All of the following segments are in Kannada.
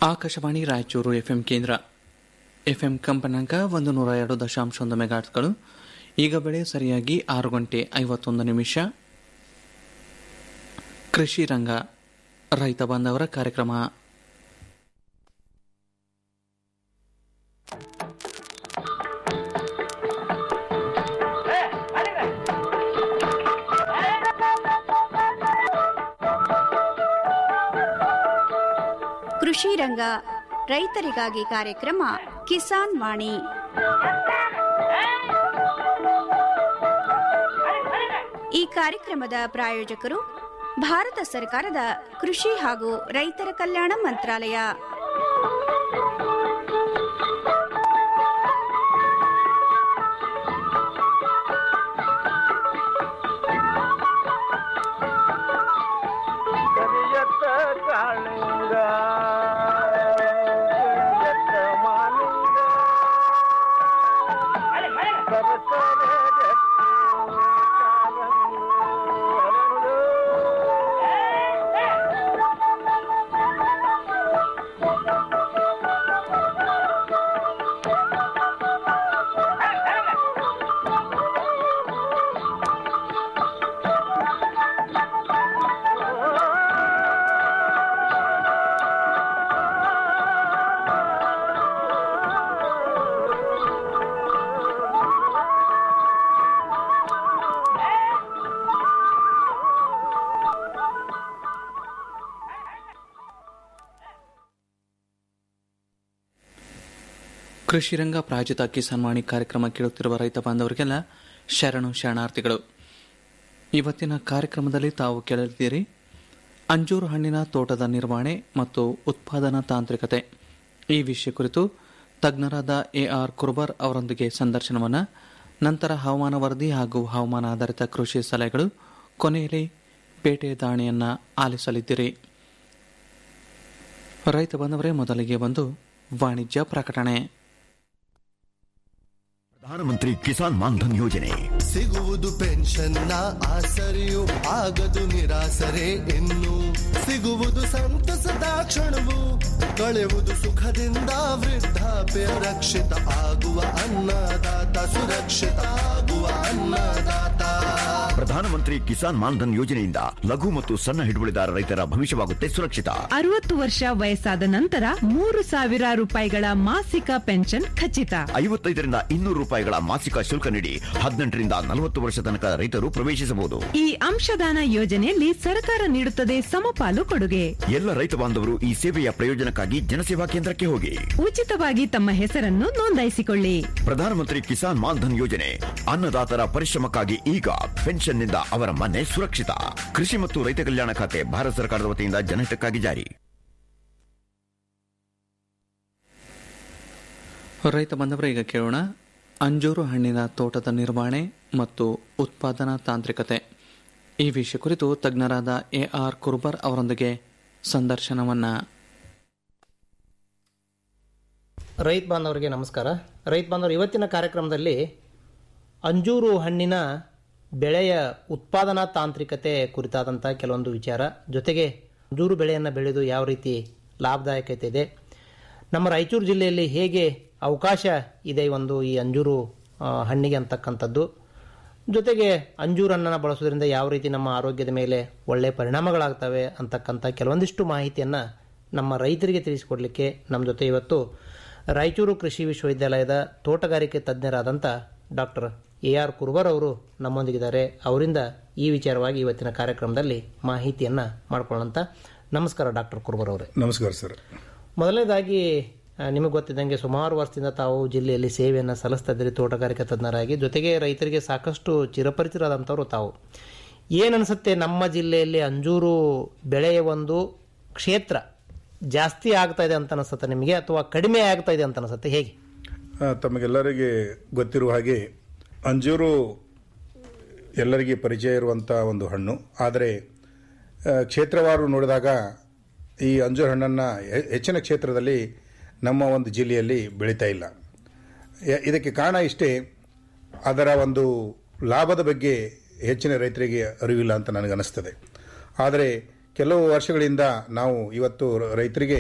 ಆಕಾಶವಾಣಿ ರಾಯಚೂರು ಎಫ್ಎಂ ಕೇಂದ್ರ ಎಫ್ಎಂ ಕಂಪನಾಂಕ ಒಂದು ನೂರ ಎರಡು ದಶಾಂಶ ಒಂದು ಮೆಗಾಟ್ಸ್ಗಳು ಈಗ ಬೆಳೆ ಸರಿಯಾಗಿ ಆರು ಗಂಟೆ ಐವತ್ತೊಂದು ನಿಮಿಷ ಕೃಷಿ ರಂಗ ರೈತ ಬಾಂಧವರ ಕಾರ್ಯಕ್ರಮ ಕೃಷಿ ರಂಗ ರೈತರಿಗಾಗಿ ಕಾರ್ಯಕ್ರಮ ಕಿಸಾನ್ ವಾಣಿ ಈ ಕಾರ್ಯಕ್ರಮದ ಪ್ರಾಯೋಜಕರು ಭಾರತ ಸರ್ಕಾರದ ಕೃಷಿ ಹಾಗೂ ರೈತರ ಕಲ್ಯಾಣ ಮಂತ್ರಾಲಯ ಕರಿಯತ್ತ ಕಾಳಿಂಗ ಕರಿಯತ್ತ ಮಾಲಿಂಗ ಸರಸರ ಗಟ್ಟಿ ಕಾಲಂದು ಹರಳು. ಕೃಷಿ ರಂಗ ಪ್ರಾಯೋಜಿತ ಕಿಸಾನ್ ವಾಣಿ ಕಾರ್ಯಕ್ರಮ ಕೇಳುತ್ತಿರುವ ರೈತ ಬಾಂಧವರಿಗೆಲ್ಲ ಶರಣು ಶರಣಾರ್ಥಿಗಳು ಇವತ್ತಿನ ಕಾರ್ಯಕ್ರಮದಲ್ಲಿ ತಾವು ಕೇಳಲಿದ್ದೀರಿ ಅಂಜೂರು ಹಣ್ಣಿನ ತೋಟದ ನಿರ್ವಹಣೆ ಮತ್ತು ಉತ್ಪಾದನಾ ತಾಂತ್ರಿಕತೆ ಈ ವಿಷಯ ಕುರಿತು ತಜ್ಞರಾದ ಎ ಆರ್ ಕುರ್ಬರ್ ಅವರೊಂದಿಗೆ ಸಂದರ್ಶನವನ್ನು ನಂತರ ಹವಾಮಾನ ವರದಿ ಹಾಗೂ ಹವಾಮಾನ ಆಧಾರಿತ ಕೃಷಿ ಸಲಹೆಗಳು ಕೊನೆಯಲ್ಲಿ ಪೇಟೆ ದಾಣಿಯನ್ನ ಆಲಿಸಲಿದ್ದೀರಿ ರೈತ ಬಂದವರೇ ಮೊದಲಿಗೆ ಒಂದು ವಾಣಿಜ್ಯ ಪ್ರಕಟಣೆ ಪ್ರಧಾನಮಂತ್ರಿ ಕಿಸಾನ್ ಮಾನ್ಧನ್ ಯೋಜನೆ ಸಿಗುವುದು ಪೆನ್ಷನ್ನ ಆಸರೆಯು ಆಗದು ನಿರಾಸರೆ ಇನ್ನು ಸಿಗುವುದು ಸಂತಸದ ಕ್ಷಣವು ಕಳೆಯುವುದು ಸುಖದಿಂದ ವೃದ್ಧಾಪ್ಯ ರಕ್ಷಿತ ಆಗುವ ಅನ್ನದಾತ ಸುರಕ್ಷಿತ ಆಗುವ ಅನ್ನದಾತ ಪ್ರಧಾನಮಂತ್ರಿ ಕಿಸಾನ್ ಮಾನ್ಧನ್ ಯೋಜನೆಯಿಂದ ಲಘು ಮತ್ತು ಸಣ್ಣ ಹಿಡುವಳಿದಾರ ರೈತರ ಭವಿಷ್ಯವಾಗುತ್ತೆ ಸುರಕ್ಷಿತ ಅರವತ್ತು ವರ್ಷ ವಯಸ್ಸಾದ ನಂತರ ಮೂರು ಸಾವಿರ ರೂಪಾಯಿಗಳ ಮಾಸಿಕ ಪೆನ್ಷನ್ ಖಚಿತ ಐವತ್ತೈದರಿಂದ ಇನ್ನೂರು ರೂಪಾಯಿಗಳ ಮಾಸಿಕ ಶುಲ್ಕ ನೀಡಿ ಹದಿನೆಂಟರಿಂದ ನಲವತ್ತು ವರ್ಷ ತನಕ ರೈತರು ಪ್ರವೇಶಿಸಬಹುದು ಈ ಅಂಶದಾನ ಯೋಜನೆಯಲ್ಲಿ ಸರ್ಕಾರ ನೀಡುತ್ತದೆ ಸಮಪಾಲು ಕೊಡುಗೆ ಎಲ್ಲ ರೈತ ಬಾಂಧವರು ಈ ಸೇವೆಯ ಪ್ರಯೋಜನಕ್ಕಾಗಿ ಜನಸೇವಾ ಕೇಂದ್ರಕ್ಕೆ ಹೋಗಿ ಉಚಿತವಾಗಿ ತಮ್ಮ ಹೆಸರನ್ನು ನೋಂದಾಯಿಸಿಕೊಳ್ಳಿ ಪ್ರಧಾನಮಂತ್ರಿ ಕಿಸಾನ್ ಮಾನ್ಧನ್ ಯೋಜನೆ ಅನ್ನದಾತರ ಪರಿಶ್ರಮಕ್ಕಾಗಿ ಈಗ ಪೆನ್ಷನ್ನಿಂದ ಅವರ ಮನೆ ಸುರಕ್ಷಿತ ಕೃಷಿ ಮತ್ತು ರೈತ ಕಲ್ಯಾಣ ಖಾತೆ ಭಾರತ ಸರ್ಕಾರದ ವತಿಯಿಂದ ಜನಹಿತಕ್ಕಾಗಿ ಜಾರಿ ರೈತ ಬಂದವರ ಈಗ ಕೇಳೋಣ ಅಂಜೂರು ಹಣ್ಣಿನ ತೋಟದ ನಿರ್ವಹಣೆ ಮತ್ತು ಉತ್ಪಾದನಾ ತಾಂತ್ರಿಕತೆ ಈ ವಿಷಯ ಕುರಿತು ತಜ್ಞರಾದ ಎ ಆರ್ ಕುರ್ಬರ್ ಅವರೊಂದಿಗೆ ಸಂದರ್ಶನವನ್ನ ರೈತ ಬಾಂಧವರಿಗೆ ನಮಸ್ಕಾರ ರೈತ ಬಾಂಧವರು ಇವತ್ತಿನ ಕಾರ್ಯಕ್ರಮದಲ್ಲಿ ಅಂಜೂರು ಹಣ್ಣಿನ ಬೆಳೆಯ ಉತ್ಪಾದನಾ ತಾಂತ್ರಿಕತೆ ಕುರಿತಾದಂಥ ಕೆಲವೊಂದು ವಿಚಾರ ಜೊತೆಗೆ ಅಂಜೂರು ಬೆಳೆಯನ್ನು ಬೆಳೆದು ಯಾವ ರೀತಿ ಲಾಭದಾಯಕತೆ ಇದೆ ನಮ್ಮ ರಾಯಚೂರು ಜಿಲ್ಲೆಯಲ್ಲಿ ಹೇಗೆ ಅವಕಾಶ ಇದೆ ಒಂದು ಈ ಅಂಜೂರು ಆ, ಹಣ್ಣಿಗೆ ಅಂತಕ್ಕಂಥದ್ದು ಜೊತೆಗೆ ಅಂಜೂರನ್ನು ಬಳಸೋದ್ರಿಂದ ಯಾವ ರೀತಿ ನಮ್ಮ ಆರೋಗ್ಯದ ಮೇಲೆ ಒಳ್ಳೆಯ ಪರಿಣಾಮಗಳಾಗ್ತವೆ ಅಂತಕ್ಕಂಥ ಕೆಲವೊಂದಿಷ್ಟು ಮಾಹಿತಿಯನ್ನು ನಮ್ಮ ರೈತರಿಗೆ ತಿಳಿಸಿಕೊಡಲಿಕ್ಕೆ ನಮ್ಮ ಜೊತೆ ಇವತ್ತು ರಾಯಚೂರು ಕೃಷಿ ವಿಶ್ವವಿದ್ಯಾಲಯದ ತೋಟಗಾರಿಕೆ ತಜ್ಞರಾದಂಥ ಡಾಕ್ಟರ್ ಎ ಆರ್ ಕುರ್ಬರ್ ಅವರು ನಮ್ಮೊಂದಿಗಿದ್ದಾರೆ ಅವರಿಂದ ಈ ವಿಚಾರವಾಗಿ ಇವತ್ತಿನ ಕಾರ್ಯಕ್ರಮದಲ್ಲಿ ಮಾಹಿತಿಯನ್ನು ಮಾಡ್ಕೊಳ್ಳೋಂಥ ನಮಸ್ಕಾರ ಡಾಕ್ಟರ್ ಕುರ್ಬರ್ ಅವರೇ ನಮಸ್ಕಾರ ಸರ್ ಮೊದಲನೇದಾಗಿ ಆ, ನಿಮಗೆ ಗೊತ್ತಿದ್ದಂಗೆ ಸುಮಾರು ವರ್ಷದಿಂದ ತಾವು ಜಿಲ್ಲೆಯಲ್ಲಿ ಸೇವೆಯನ್ನು ಸಲ್ಲಿಸ್ತಾ ಇದ್ದೀರಿ ತೋಟಗಾರಿಕಾ ತಜ್ಞರಾಗಿ ಜೊತೆಗೆ ರೈತರಿಗೆ ಸಾಕಷ್ಟು ಚಿರಪರಿಚಿತರಾದಂಥವ್ರು ತಾವು ಏನನ್ಸುತ್ತೆ ನಮ್ಮ ಜಿಲ್ಲೆಯಲ್ಲಿ ಅಂಜೂರು ಬೆಳೆಯ ಒಂದು ಕ್ಷೇತ್ರ ಜಾಸ್ತಿ ಆಗ್ತಾ ಇದೆ ಅಂತ ಅನಿಸುತ್ತೆ ನಿಮಗೆ ಅಥವಾ ಕಡಿಮೆ ಆಗ್ತಾ ಇದೆ ಅಂತ ಅನಿಸುತ್ತೆ ಹೇಗೆ ಆ, ತಮಗೆಲ್ಲರಿಗೆ ಗೊತ್ತಿರುವ ಹಾಗೆ ಅಂಜೂರು ಎಲ್ಲರಿಗೆ ಪರಿಚಯ ಇರುವಂಥ ಒಂದು ಹಣ್ಣು ಆದರೆ ಆ, ಕ್ಷೇತ್ರವಾರು ನೋಡಿದಾಗ ಈ ಅಂಜೂರು ಹಣ್ಣನ್ನು ಹೆ- ಹೆಚ್ಚಿನ ಕ್ಷೇತ್ರದಲ್ಲಿ ನಮ್ಮ ಒಂದು ಜಿಲ್ಲೆಯಲ್ಲಿ ಬೆಳೀತಾ ಇಲ್ಲ ಯ- ಇದಕ್ಕೆ ಕಾರಣ ಇಷ್ಟೇ ಅದರ ಒಂದು ಲಾಭದ ಬಗ್ಗೆ ಹೆಚ್ಚಿನ ರೈತರಿಗೆ ಅರಿವಿಲ್ಲ ಅಂತ ನನಗನ್ನಿಸ್ತದೆ ಆದರೆ ಕೆಲವು ವರ್ಷಗಳಿಂದ ನಾವು ಇವತ್ತು ರ- ರೈತರಿಗೆ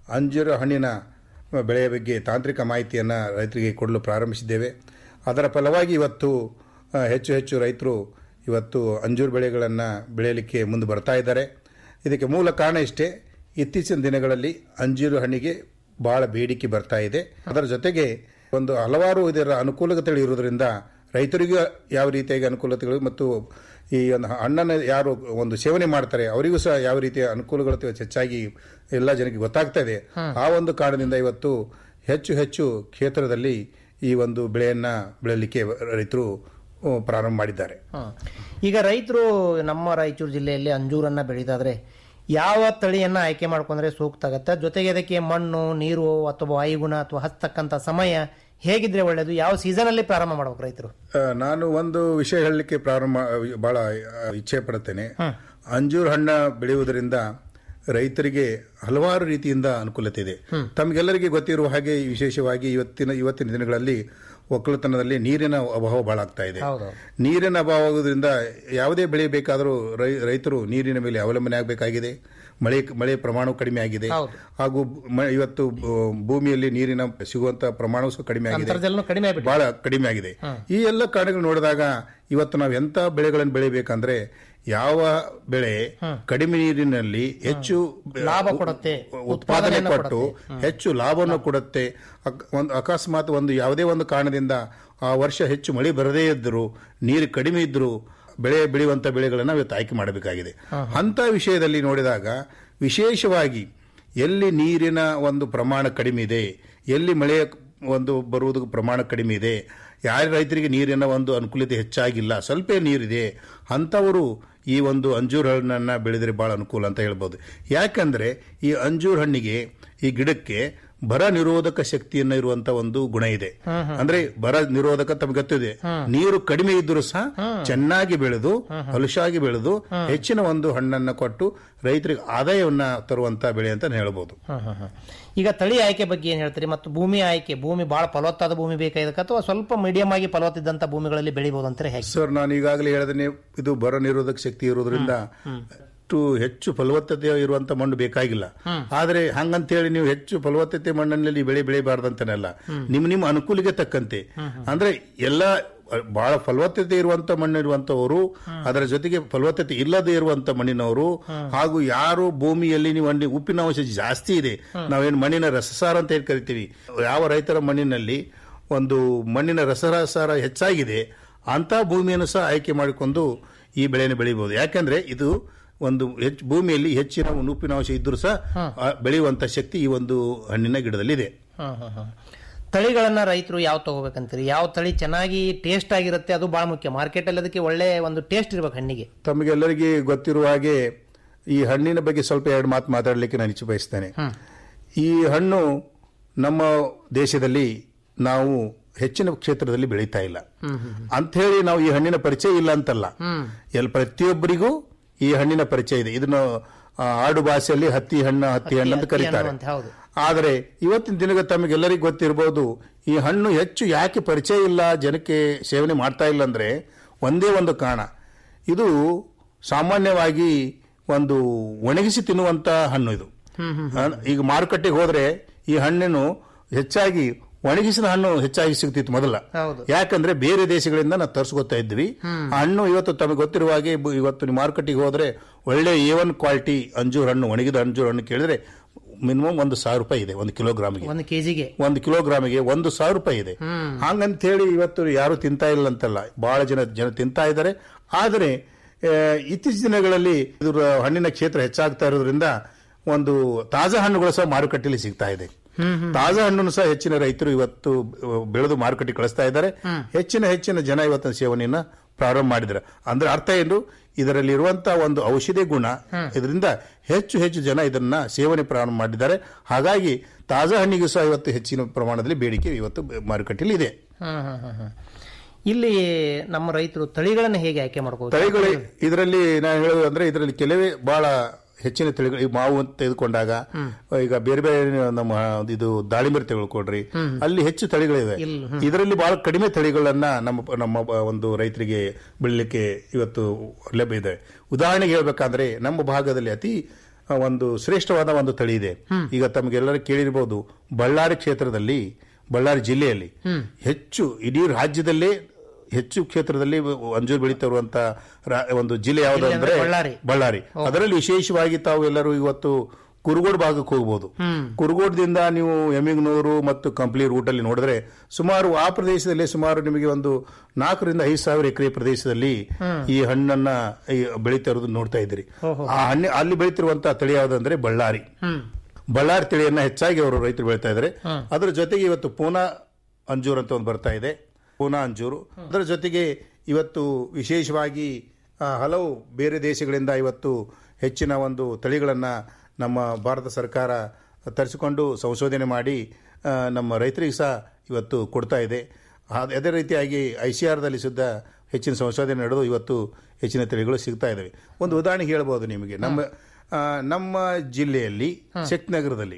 ಅಂಜೂರ ಹಣ್ಣಿನ ಬೆಳೆಯ ಬಗ್ಗೆ ತಾಂತ್ರಿಕ ಮಾಹಿತಿಯನ್ನು ರೈತರಿಗೆ ಕೊಡಲು ಪ್ರಾರಂಭಿಸಿದ್ದೇವೆ ಅದರ ಫಲವಾಗಿ ಇವತ್ತು ಆ, ಹೆಚ್ಚು ಹೆಚ್ಚು ರೈತರು ಇವತ್ತು ಅಂಜೂರು ಬೆಳೆಗಳನ್ನು ಬೆಳೆಯಲಿಕ್ಕೆ ಮುಂದೆ ಬರ್ತಾ ಇದ್ದಾರೆ ಇದಕ್ಕೆ ಮೂಲ ಕಾರಣ ಇಷ್ಟೇ ಇತ್ತೀಚಿನ ದಿನಗಳಲ್ಲಿ ಅಂಜೂರು ಹಣ್ಣಿಗೆ ಬಹಳ ಬೇಡಿಕೆ ಬರ್ತಾ ಇದೆ ಅದರ ಜೊತೆಗೆ ಒಂದು ಹಲವಾರು ಇದರ ಅನುಕೂಲತೆಗಳು ಇರುವುದರಿಂದ ರೈತರಿಗೂ ಯಾವ ರೀತಿಯಾಗಿ ಅನುಕೂಲತೆಗಳು ಮತ್ತು ಈ ಒಂದು ಹಣ್ಣನ್ನು ಯಾರು ಒಂದು ಸೇವನೆ ಮಾಡ್ತಾರೆ ಅವರಿಗೂ ಸಹ ಯಾವ ರೀತಿಯ ಅನುಕೂಲಗಳು ಹೆಚ್ಚಾಗಿ ಎಲ್ಲ ಜನಕ್ಕೆ ಗೊತ್ತಾಗ್ತಾ ಇದೆ ಆ ಒಂದು ಕಾರಣದಿಂದ ಇವತ್ತು ಹೆಚ್ಚು ಹೆಚ್ಚು ಕ್ಷೇತ್ರದಲ್ಲಿ ಈ ಒಂದು ಬೆಳೆಯನ್ನ ಬೆಳೆಯಲಿಕ್ಕೆ ರೈತರು ಆ, ಪ್ರಾರಂಭ ಮಾಡಿದ್ದಾರೆ ಹ್ಮ್. ಈಗ ರೈತರು ನಮ್ಮ ರಾಯಚೂರು ಜಿಲ್ಲೆಯಲ್ಲಿ ಅಂಜೂರನ್ನ ಬೆಳೀತಾದ್ರೆ ಯಾವ ತಳಿಯನ್ನ ಆಯ್ಕೆ ಮಾಡ್ಕೊಂಡ್ರೆ ಸೂಕ್ತ ಆಗತ್ತೆ ಜೊತೆಗೆ ಅದಕ್ಕೆ ಮಣ್ಣು ನೀರು ಅಥವಾ ವಾಯುಗುಣ ಅಥವಾ ಹಸ್ತಕ್ಕಂತ ಸಮಯ ಹೇಗಿದ್ರೆ ಒಳ್ಳೇದು ಯಾವ ಸೀಸನ್ ಅಲ್ಲಿ ಪ್ರಾರಂಭ ಮಾಡ್ಬೇಕು ರೈತರು ಆ, ನಾನು ಒಂದು ವಿಷಯ ಹೇಳಲಿಕ್ಕೆ ಪ್ರಾರಂಭ ಬಹಳ ಆ, ಇಚ್ಛೆ ಪಡುತ್ತೇನೆ ಅಂಜೂರ ಹಣ್ಣ ಬೆಳೆಯುವುದರಿಂದ ರೈತರಿಗೆ ಹಲವಾರು ರೀತಿಯಿಂದ ಅನುಕೂಲತೆ ಇದೆ ತಮಗೆಲ್ಲರಿಗೆ ಗೊತ್ತಿರುವ ಹಾಗೆ ವಿಶೇಷವಾಗಿ ಇವತ್ತಿನ ಇವತ್ತಿನ ದಿನಗಳಲ್ಲಿ ಒಕ್ಕಲುತನದಲ್ಲಿ ನೀರಿನ ಅಭಾವ ಬಹಳ ಆಗ್ತಾ ಇದೆ ನೀರಿನ ಅಭಾವ ಆಗೋದ್ರಿಂದ ಯಾವುದೇ ಬೆಳೆ ಬೇಕಾದರೂ ರೈ- ರೈತರು ನೀರಿನ ಮೇಲೆ ಅವಲಂಬನೆ ಆಗಬೇಕಾಗಿದೆ ಮಳೆ ಮಳೆ ಪ್ರಮಾಣವು ಕಡಿಮೆ ಆಗಿದೆ ಹಾಗೂ ಮ- ಇವತ್ತು ಭೂ- ಭೂಮಿಯಲ್ಲಿ ನೀರಿನ ಸಿಗುವಂತ ಪ್ರಮಾಣವೂ ಸಹ ಕಡಿಮೆ ಆಗಿದೆ ಅಂತರ್ಜಲನು ಕಡಿಮೆ ಆಗ್ಬಿಟ್ಟಿದೆ. ಬಹಳ ಕಡಿಮೆ ಆಗಿದೆ ಈ ಎಲ್ಲ ಕಾರಣಗಳು ನೋಡಿದಾಗ ಇವತ್ತು ನಾವು ಎಂತ ಬೆಳೆಗಳನ್ನು ಬೆಳಿಬೇಕಂದ್ರೆ ಯಾವ ಬೆಳೆ ಕಡಿಮೆ ನೀರಿನಲ್ಲಿ ಹೆಚ್ಚು ಲಾಭ ಕೊಡುತ್ತೆ, ಉತ್ಪಾದನೆ ಉತ್ಪಾದನೆಯನ್ನು ಕೊಟ್ಟು ಹೆಚ್ಚು ಲಾಭವನ್ನು ಕೊಡುತ್ತೆ ಅಕ್- ಒಂದು ಅಕಸ್ಮಾತ್ ಒಂದು ಯಾವುದೇ ಒಂದು ಕಾರಣದಿಂದ ಆ ವರ್ಷ ಹೆಚ್ಚು ಮಳೆ ಬರದೇ ಇದ್ದರೂ ನೀರು ಕಡಿಮೆ ಇದ್ದರೂ ಬೆಳೆ ಬೆಳೆಯುವಂತ ಬೆಳೆಗಳನ್ನು ಇವತ್ತು ಆಯ್ಕೆ ಮಾಡಬೇಕಾಗಿದೆ ಅಂತ ವಿಷಯದಲ್ಲಿ ನೋಡಿದಾಗ ವಿಶೇಷವಾಗಿ ಎಲ್ಲಿ ನೀರಿನ ಒಂದು ಪ್ರಮಾಣ ಕಡಿಮೆ ಇದೆ ಎಲ್ಲಿ ಮಳೆ ಒಂದು ಬರುವುದು ಪ್ರಮಾಣ ಕಡಿಮೆ ಇದೆ ಯಾರ ರೈತರಿಗೆ ನೀರಿನ ಒಂದು ಅನುಕೂಲತೆ ಹೆಚ್ಚಾಗಿಲ್ಲ ಸ್ವಲ್ಪ ನೀರಿದೆ ಅಂಥವರು ಈ ಒಂದು ಅಂಜೂರ ಹಣ್ಣನ್ನು ಬೆಳೆದರೆ ಬಹಳ ಅನುಕೂಲ ಅಂತ ಹೇಳ್ಬೋದು ಯಾಕಂದ್ರೆ ಈ ಅಂಜೂರ ಹಣ್ಣಿಗೆ ಈ ಗಿಡಕ್ಕೆ ಬರ ನಿರೋಧಕ ಶಕ್ತಿಯನ್ನ ಇರುವಂತ ಒಂದು ಗುಣ ಇದೆ ಅಂದ್ರೆ ಬರ ನಿರೋಧಕ ತಮಗೆ ಗೊತ್ತಿದೆ ನೀರು ಕಡಿಮೆ ಇದ್ದರೂ ಸಹ ಚೆನ್ನಾಗಿ ಬೆಳೆದು ಹಲುಷಾಗಿ ಬೆಳೆದು ಹೆಚ್ಚಿನ ಒಂದು ಹಣ್ಣನ್ನ ಕೊಟ್ಟು ರೈತರಿಗೆ ಆದಾಯವನ್ನ ತರುವಂತ ಬೆಳೆ ಅಂತ ಹೇಳ್ಬೋದು ಈಗ ತಳಿ ಆಯ್ಕೆ ಬಗ್ಗೆ ಏನ್ ಹೇಳ್ತೀರಿ ಮತ್ತು ಭೂಮಿ ಆಯ್ಕೆ ಭೂಮಿ ಬಹಳ ಫಲವತ್ತಾದ ಭೂಮಿ ಬೇಕಾಗಿದಕ್ಕೆ ಅಥವಾ ಸ್ವಲ್ಪ ಮೀಡಿಯಂ ಆಗಿ ಫಲವತ್ತಿದ್ದಂತ ಭೂಮಿಗಳಲ್ಲಿ ಬೆಳಿಬಹುದು ಅಂತಾರೆ ಹೇಗೆ ಸರ್ ನಾನು ಈಗಾಗಲೇ ಹೇಳಿದ್ರೆ ಇದು ಬರ ನಿರೋಧಕ ಶಕ್ತಿ ಇರೋದ್ರಿಂದ ಅಷ್ಟು ಹೆಚ್ಚು ಫಲವತ್ತತೆ ಇರುವಂತ ಮಣ್ಣು ಬೇಕಾಗಿಲ್ಲ ಆದ್ರೆ ಹಂಗಂತೇಳಿ ನೀವು ಹೆಚ್ಚು ಫಲವತ್ತತೆ ಮಣ್ಣಿನಲ್ಲಿ ಬೆಳೆ ಬೆಳೆಯಬಾರ್ದಂತನಲ್ಲ ನಿಮ್ ನಿಮ್ಮ ಅನುಕೂಲಿಗೆ ತಕ್ಕಂತೆ ಅಂದ್ರೆ ಎಲ್ಲ ಬಹಳ ಫಲವತ್ತತೆ ಇರುವಂತ ಮಣ್ಣಿರುವಂತವರು ಅದರ ಜೊತೆಗೆ ಫಲವತ್ತತೆ ಇಲ್ಲದೆ ಇರುವಂತ ಮಣ್ಣಿನವರು ಹಾಗೂ ಯಾರು ಭೂಮಿಯಲ್ಲಿ ನೀವು ಅಲ್ಲಿ ಉಪ್ಪಿನ ಅಂಶ ಜಾಸ್ತಿ ಇದೆ ನಾವೇನು ಮಣ್ಣಿನ ರಸಸಾರ ಅಂತ ಹೇಳಿ ಕರಿತೀವಿ ಯಾವ ರೈತರ ಮಣ್ಣಿನಲ್ಲಿ ಒಂದು ಮಣ್ಣಿನ ರಸಸಾರ ಹೆಚ್ಚಾಗಿದೆ ಅಂತ ಭೂಮಿಯನ್ನು ಸಹ ಆಯ್ಕೆ ಮಾಡಿಕೊಂಡು ಈ ಬೆಳೆಯನ್ನು ಬೆಳಿಬಹುದು ಯಾಕಂದ್ರೆ ಇದು ಒಂದು ಹೆಚ್ಚು ಭೂಮಿಯಲ್ಲಿ ಹೆಚ್ಚಿನ ಒಂದು ಉಪ್ಪಿನಾಂಶ ಇದ್ರೂ ಸಹ ಆ ಬೆಳೆಯುವಂತ ಶಕ್ತಿ ಈ ಒಂದು ಹಣ್ಣಿನ ಗಿಡದಲ್ಲಿ ಇದೆ ಹ್ಮ್, ಹ್ಮ್, ಹ್ಮ್. ತಳಿಗಳನ್ನ ರೈತರು ಯಾವ ತಗೋಬೇಕಂತೀರಿ ಯಾವ ತಳಿ ಚೆನ್ನಾಗಿ ಟೇಸ್ಟ್ ಆಗಿರುತ್ತೆ ಅದು ಬಹಳ ಮುಖ್ಯ ಮಾರ್ಕೆಟ್ ಅಲ್ಲಿ ಅದಕ್ಕೆ ಒಳ್ಳೆ ಒಂದು ಟೇಸ್ಟ್ ಇರ್ಬೇಕು ಹಣ್ಣಿಗೆ ತಮಗೆಲ್ಲರಿಗೆ ಗೊತ್ತಿರುವ ಹಾಗೆ ಈ ಹಣ್ಣಿನ ಬಗ್ಗೆ ಸ್ವಲ್ಪ ಎರಡು ಮಾತು ಮಾತಾಡಲಿಕ್ಕೆ ನಾನು ಇಚ್ಛೆ ಬಯಸ್ತೇನೆ ಈ ಹಣ್ಣು ನಮ್ಮ ದೇಶದಲ್ಲಿ ನಾವು ಹೆಚ್ಚಿನ ಕ್ಷೇತ್ರದಲ್ಲಿ ಬೆಳೀತಾ ಇಲ್ಲ ಅಂತ ಹೇಳಿ ನಾವು ಈ ಹಣ್ಣಿನ ಪರಿಚಯ ಇಲ್ಲ ಅಂತಲ್ಲ ಎಲ್ಲಿ ಪ್ರತಿಯೊಬ್ಬರಿಗೂ ಈ ಹಣ್ಣಿನ ಪರಿಚಯ ಇದೆ ಇದನ್ನು ಆ, ಆಡು ಭಾಷೆಯಲ್ಲಿ ಹತ್ತಿ ಹಣ್ಣು ಹತ್ತಿ ಹಣ್ಣು ಅಂತ ಹತ್ತಿ ಕರೀತಾರೆ ಅನ್ನುವಂತೆ, ಹೌದು. ಆದರೆ ಇವತ್ತಿನ ದಿನದ ತಮಗೆಲ್ಲರಿಗೂ ಗೊತ್ತಿರಬಹುದು ಈ ಹಣ್ಣು ಹೆಚ್ಚು ಯಾಕೆ ಪರಿಚಯ ಇಲ್ಲ ಜನಕ್ಕೆ ಸೇವನೆ ಮಾಡ್ತಾ ಇಲ್ಲ ಅಂದ್ರೆ ಒಂದೇ ಒಂದು ಕಾರಣ ಇದು ಸಾಮಾನ್ಯವಾಗಿ ಒಂದು ಒಣಗಿಸಿ ತಿನ್ನುವಂತ ಹಣ್ಣು ಇದು ಅಹ್, ಈಗ ಮಾರುಕಟ್ಟೆಗೆ ಹೋದ್ರೆ ಈ ಹಣ್ಣನ್ನು ಹೆಚ್ಚಾಗಿ ಒಣಗಿಸಿದ ಹಣ್ಣು ಹೆಚ್ಚಾಗಿ ಸಿಗ್ತಿತ್ತು ಮೊದಲ ಹೌದು. ಯಾಕಂದ್ರೆ ಬೇರೆ ದೇಶಗಳಿಂದ ನಾವು ತರಿಸ್ಕೊತಾ ಇದ್ವಿ ಆ ಹಣ್ಣು ಇವತ್ತು ತಮಗೆ ಗೊತ್ತಿರುವ ಹಾಗೆ ಬ- ಇವತ್ತು ನೀವು ಮಾರುಕಟ್ಟೆಗೆ ಹೋದ್ರೆ ಒಳ್ಳೆ ಎ ಒನ್ ಕ್ವಾಲಿಟಿ ಅಂಜೂರ ಹಣ್ಣು ಒಣಗಿದ ಅಂಜೂರ ಹಣ್ಣು ಕೇಳಿದ್ರೆ ಮಿನಿಮಮ್ ಒಂದು ಸಾವಿರ ರೂಪಾಯಿ ಇದೆ ಒಂದು ಕಿಲೋಗ್ರಾಮಿಗೆ ಒಂದು ಕೆಜಿಗೆ ಒಂದು ಕಿಲೋಗ್ರಾಮಿಗೆ ಒಂದು ಸಾವಿರ ರೂಪಾಯಿ ಇದೆ ಹಂಗಂತ ಹೇಳಿ ಇವತ್ತು ಯಾರು ತಿಂತಾ ಇಲ್ಲ ಅಂತಲ್ಲ ಬಹಳ ಜನ ಜನ ತಿಂತಾ ಇದ್ದಾರೆ ಆದರೆ ಆ, ಇತ್ತೀಚಿನ ದಿನಗಳಲ್ಲಿ ಇದರ ಹಣ್ಣಿನ ಕ್ಷೇತ್ರ ಹೆಚ್ಚಾಗ್ತಾ ಇರೋದ್ರಿಂದ ಒಂದು ತಾಜಾ ಹಣ್ಣುಗಳು ಸಹ ಮಾರುಕಟ್ಟೆಯಲ್ಲಿ ಸಿಗ್ತಾ ಇದೆ ತಾಜಾ ಹಣ್ಣನ್ನು ಸಹ ಹೆಚ್ಚಿನ ರೈತರು ಇವತ್ತು ಆ, ಬೆಳೆದು ಮಾರುಕಟ್ಟೆ ಕಳಿಸ್ತಾ ಇದ್ದಾರೆ ಹೆಚ್ಚಿನ ಹೆಚ್ಚಿನ ಜನ ಇವತ್ತಿನ ಸೇವನೆಯನ್ನ ಪ್ರಾರಂಭ ಮಾಡಿದ್ದಾರೆ ಅಂದ್ರೆ ಅರ್ಥ ಏನು ಇದರಲ್ಲಿ ಇರುವಂತಹ ಒಂದು ಔಷಧಿ ಗುಣ ಇದರಿಂದ ಹೆಚ್ಚು ಹೆಚ್ಚು ಜನ ಇದನ್ನ ಸೇವನೆ ಪ್ರಾರಂಭ ಮಾಡಿದ್ದಾರೆ ಹಾಗಾಗಿ ತಾಜಾ ಹಣ್ಣಿಗೂ ಸಹ ಇವತ್ತು ಹೆಚ್ಚಿನ ಪ್ರಮಾಣದಲ್ಲಿ ಬೇಡಿಕೆ ಇವತ್ತು ಮಾರುಕಟ್ಟೆಯಲ್ಲಿ ಇದೆ ಹ್ಮ್, ಹ್ಮ್, ಹ್ಮ್, ಹ್ಮ್. ಇಲ್ಲಿ ನಮ್ಮ ರೈತರು ತಳಿಗಳನ್ನ ಹೇಗೆ ಆಯ್ಕೆ ಮಾಡ್ಕೋಬೇಕು ತಳಿಗಳು ಇದರಲ್ಲಿ ನಾನು ಹೇಳೋದು ಅಂದ್ರೆ ಇದರಲ್ಲಿ ಕೆಲವೇ ಬಹಳ ಹೆಚ್ಚಿನ ತಳಿಗಳು ಈ ಮಾವು ಅಂತ ತೆಗೆದುಕೊಂಡಾಗ ಈಗ ಬೇರೆ ಬೇರೆ ನಮ್ಮ ಇದು ದಾಳಿಂಬೆ ತೆಗೆದುಕೊಡ್ರಿ ಅಲ್ಲಿ ಹೆಚ್ಚು ತಳಿಗಳಿವೆ ಇದರಲ್ಲಿ ಬಹಳ ಕಡಿಮೆ ತಳಿಗಳನ್ನ ನಮ್ಮ ನಮ್ಮ ಒಂದು ರೈತರಿಗೆ ಬೆಳಿಲಿಕ್ಕೆ ಇವತ್ತು ಲಭ್ಯ ಇದೆ ಉದಾಹರಣೆಗೆ ಹೇಳ್ಬೇಕಂದ್ರೆ ನಮ್ಮ ಭಾಗದಲ್ಲಿ ಅತಿ ಆ, ಒಂದು ಶ್ರೇಷ್ಠವಾದ ಒಂದು ತಳಿ ಇದೆ ಈಗ ತಮಗೆಲ್ಲರೂ ಕೇಳಿರ್ಬೋದು ಬಳ್ಳಾರಿ ಕ್ಷೇತ್ರದಲ್ಲಿ ಬಳ್ಳಾರಿ ಜಿಲ್ಲೆಯಲ್ಲಿ ಹೆಚ್ಚು ಇಡೀ ರಾಜ್ಯದಲ್ಲೇ ಹೆಚ್ಚು ಕ್ಷೇತ್ರದಲ್ಲಿ ಅಂಜೂರು ಬೆಳೀತಾ ಇರುವಂತ ರಾ- ಒಂದು ಜಿಲ್ಲೆ ಯಾವುದು ಜಿಲ್ಲೆ ಅಂದ್ರೆ ಅಂದ್ರೆ ಬಳ್ಳಾರಿ. ಬಳ್ಳಾರಿ ಅದರಲ್ಲಿ ವಿಶೇಷವಾಗಿ ತಾವು ಎಲ್ಲರೂ ಇವತ್ತು ಕುರುಗೋಡ್ ಭಾಗಕ್ಕೆ ಹೋಗಬಹುದು ಕುರುಗೋಡ್ದಿಂದ ನೀವು ಎಮಿಗ್ನೂರು ಮತ್ತು ಕಂಪ್ಲಿ ರೂಟ್ ಅಲ್ಲಿ ನೋಡಿದ್ರೆ ಸುಮಾರು ಆ ಪ್ರದೇಶದಲ್ಲಿ ಸುಮಾರು ನಿಮಗೆ ಒಂದು ನಾಲ್ಕರಿಂದ ಐದು ಸಾವಿರ ಎಕರೆ ಪ್ರದೇಶದಲ್ಲಿ ಈ ಹಣ್ಣನ್ನ ಈ ಬೆಳೀತಾ ಇರೋದು ನೋಡ್ತಾ ಇದ್ದೀರಿ ಆ ಹಣ್ಣು ಅಲ್ಲಿ ಬೆಳೀತಿರುವಂತಹ ತಳಿ ಯಾವುದಂದ್ರೆ ಬಳ್ಳಾರಿ ಬಳ್ಳಾರಿ ತಳಿಯನ್ನ ಹೆಚ್ಚಾಗಿ ಅವರು ರೈತರು ಬೆಳೀತಾ ಇದ್ದಾರೆ ಅದರ ಜೊತೆಗೆ ಇವತ್ತು ಪೂನಾ ಅಂಜೂರ್ ಅಂತ ಒಂದು ಬರ್ತಾ ಇದೆ ಪೂನಾ ಅಂಜೂರು ಅದರ ಜೊತೆಗೆ ಇವತ್ತು ವಿಶೇಷವಾಗಿ ಆ, ಹಲವು ಬೇರೆ ದೇಶಗಳಿಂದ ಇವತ್ತು ಹೆಚ್ಚಿನ ಒಂದು ತಳಿಗಳನ್ನ ನಮ್ಮ ಭಾರತ ಸರ್ಕಾರ ತರಿಸಿಕೊಂಡು ಸಂಶೋಧನೆ ಮಾಡಿ ಆ, ನಮ್ಮ ರೈತರಿಗೆ ಸಹ ಇವತ್ತು ಕೊಡ್ತಾ ಇದೆ ಆ- ಅದೇ ರೀತಿಯಾಗಿ ಐ ಸಿ ಆರ್ದಲ್ಲಿ ಸುದ್ದ ಹೆಚ್ಚಿನ ಸಂಶೋಧನೆ ನಡೆದು ಇವತ್ತು ಹೆಚ್ಚಿನ ತಳಿಗಳು ಸಿಗ್ತಾ ಇದಾವೆ ಒಂದು ಉದಾಹರಣೆ ಹೇಳ್ಬೋದು ನಿಮಗೆ ನಮ್ಮ ಆ, ನಮ್ಮ ಜಿಲ್ಲೆಯಲ್ಲಿ ನಗರದಲ್ಲಿ